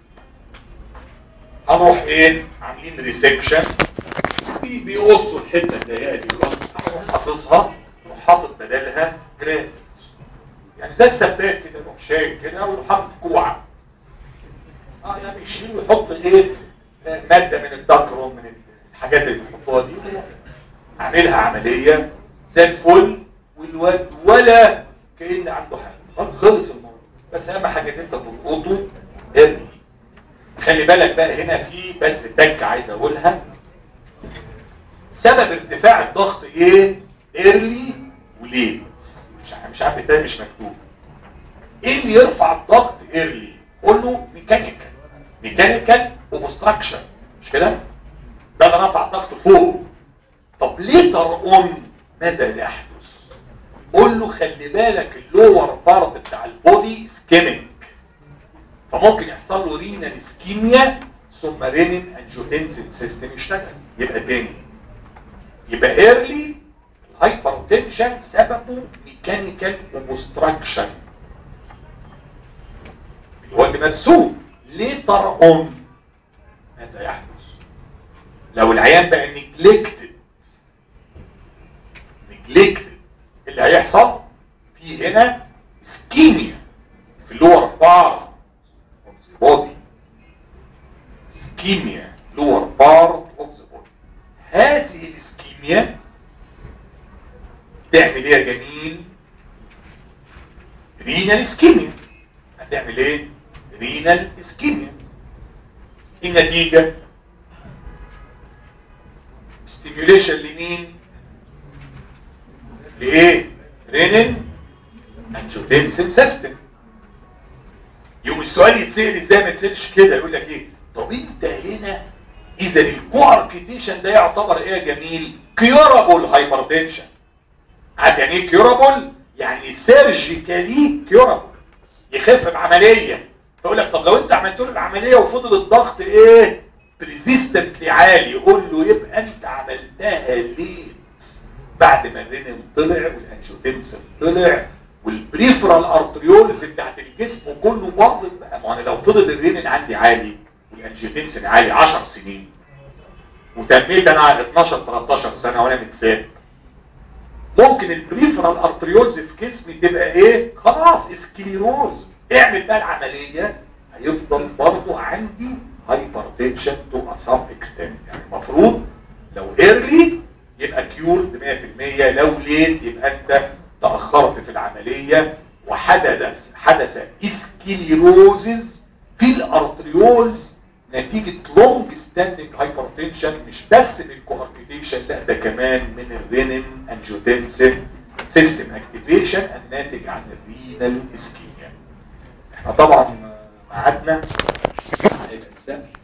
هنروح ايه عاملين ريسكشن بيقصوا الحته الضيقه دي خالص هنروح حاططها وحاطط بدلها جرافت يعني زي السباك كده يروح شايل كده ويروح حاطط كوعه اه يعني يشيل ويحط ايه آه، ماده من الدكرون من الحاجات اللي بيحطوها دي عاملها عمليه زي الفل والواد ولا كأن عنده حاجه خلاص خلص الموضوع بس اهم حاجه ان انت تلقطه ارمي خلي بالك بقى هنا في بس تك عايز اقولها سبب ارتفاع الضغط ايه ايرلي وليت مش عارف- مش عارف التاني مش مكتوب ايه اللي يرفع الضغط ايرلي قول له ميكانيكال ميكانيكال اوبستراكشن مش كده ده اللي رفع الضغط فوق طب ليه ترقم ماذا يحدث قول له خلي بالك اللور بارت بتاع البودي سكيمنج فممكن يحصل له رينال اسكيميا ثم رينين انجيوتنسين سيستم يشتغل يبقى تاني يبقى ايرلي الهايبرتنشن سببه ميكانيكال اوبستراكشن اللي هو اللي مرسوم ليه ترقم ماذا يحدث لو العيان بقى نجلكتد نجلكتد اللي هيحصل في هنا اسكيميا في اللور بار اوف ذا بودي اسكيميا لور بار اوف ذا بودي هذه الاسكيميا تعمل ايه يا جميل رينال اسكيميا هتعمل ايه رينال اسكيميا النتيجة ستيميوليشن لمين لايه رينين انجيوتنسين سيستم يوم السؤال يتسأل ازاي ما يتسألش كده يقول لك ايه طب انت هنا اذا الكواركتيشن ده يعتبر ايه يا جميل كيورابل هايبرتنشن عارف يعني ايه كيورابل يعني سيرجيكالي كيورابل يخف بعمليه فيقول لك طب لو انت عملت له العمليه وفضل الضغط ايه بريزيستنتلي عالي يقول له يبقى انت عملتها ليه بعد ما الرينين طلع والانجيوتنسين طلع والبريفرال ارتريولز بتاعت الجسم كله باظت بقى ما انا لو فضل الرينين عندي عالي والانجيوتنسين عالي 10 سنين وتميت انا على 12 13 سنه وانا متساب ممكن البريفرال ارتريولز في جسمي تبقى ايه خلاص اسكليروز اعمل بقى العمليه هيفضل برضه عندي هايبرتنشن تو ا سم اكستنت يعني المفروض لو ايرلي يبقى كيورد 100% لو ليت يبقى انت تاخرت في العمليه وحدث حدث اسكليروزز في الارتريولز نتيجة لونج ستاندنج هايبرتنشن مش بس من الكوهربيتيشن لا ده كمان من الرينين انجيوتنسين سيستم اكتيفيشن الناتج عن الرينال اسكيميا احنا طبعا ميعادنا هيبقى السبت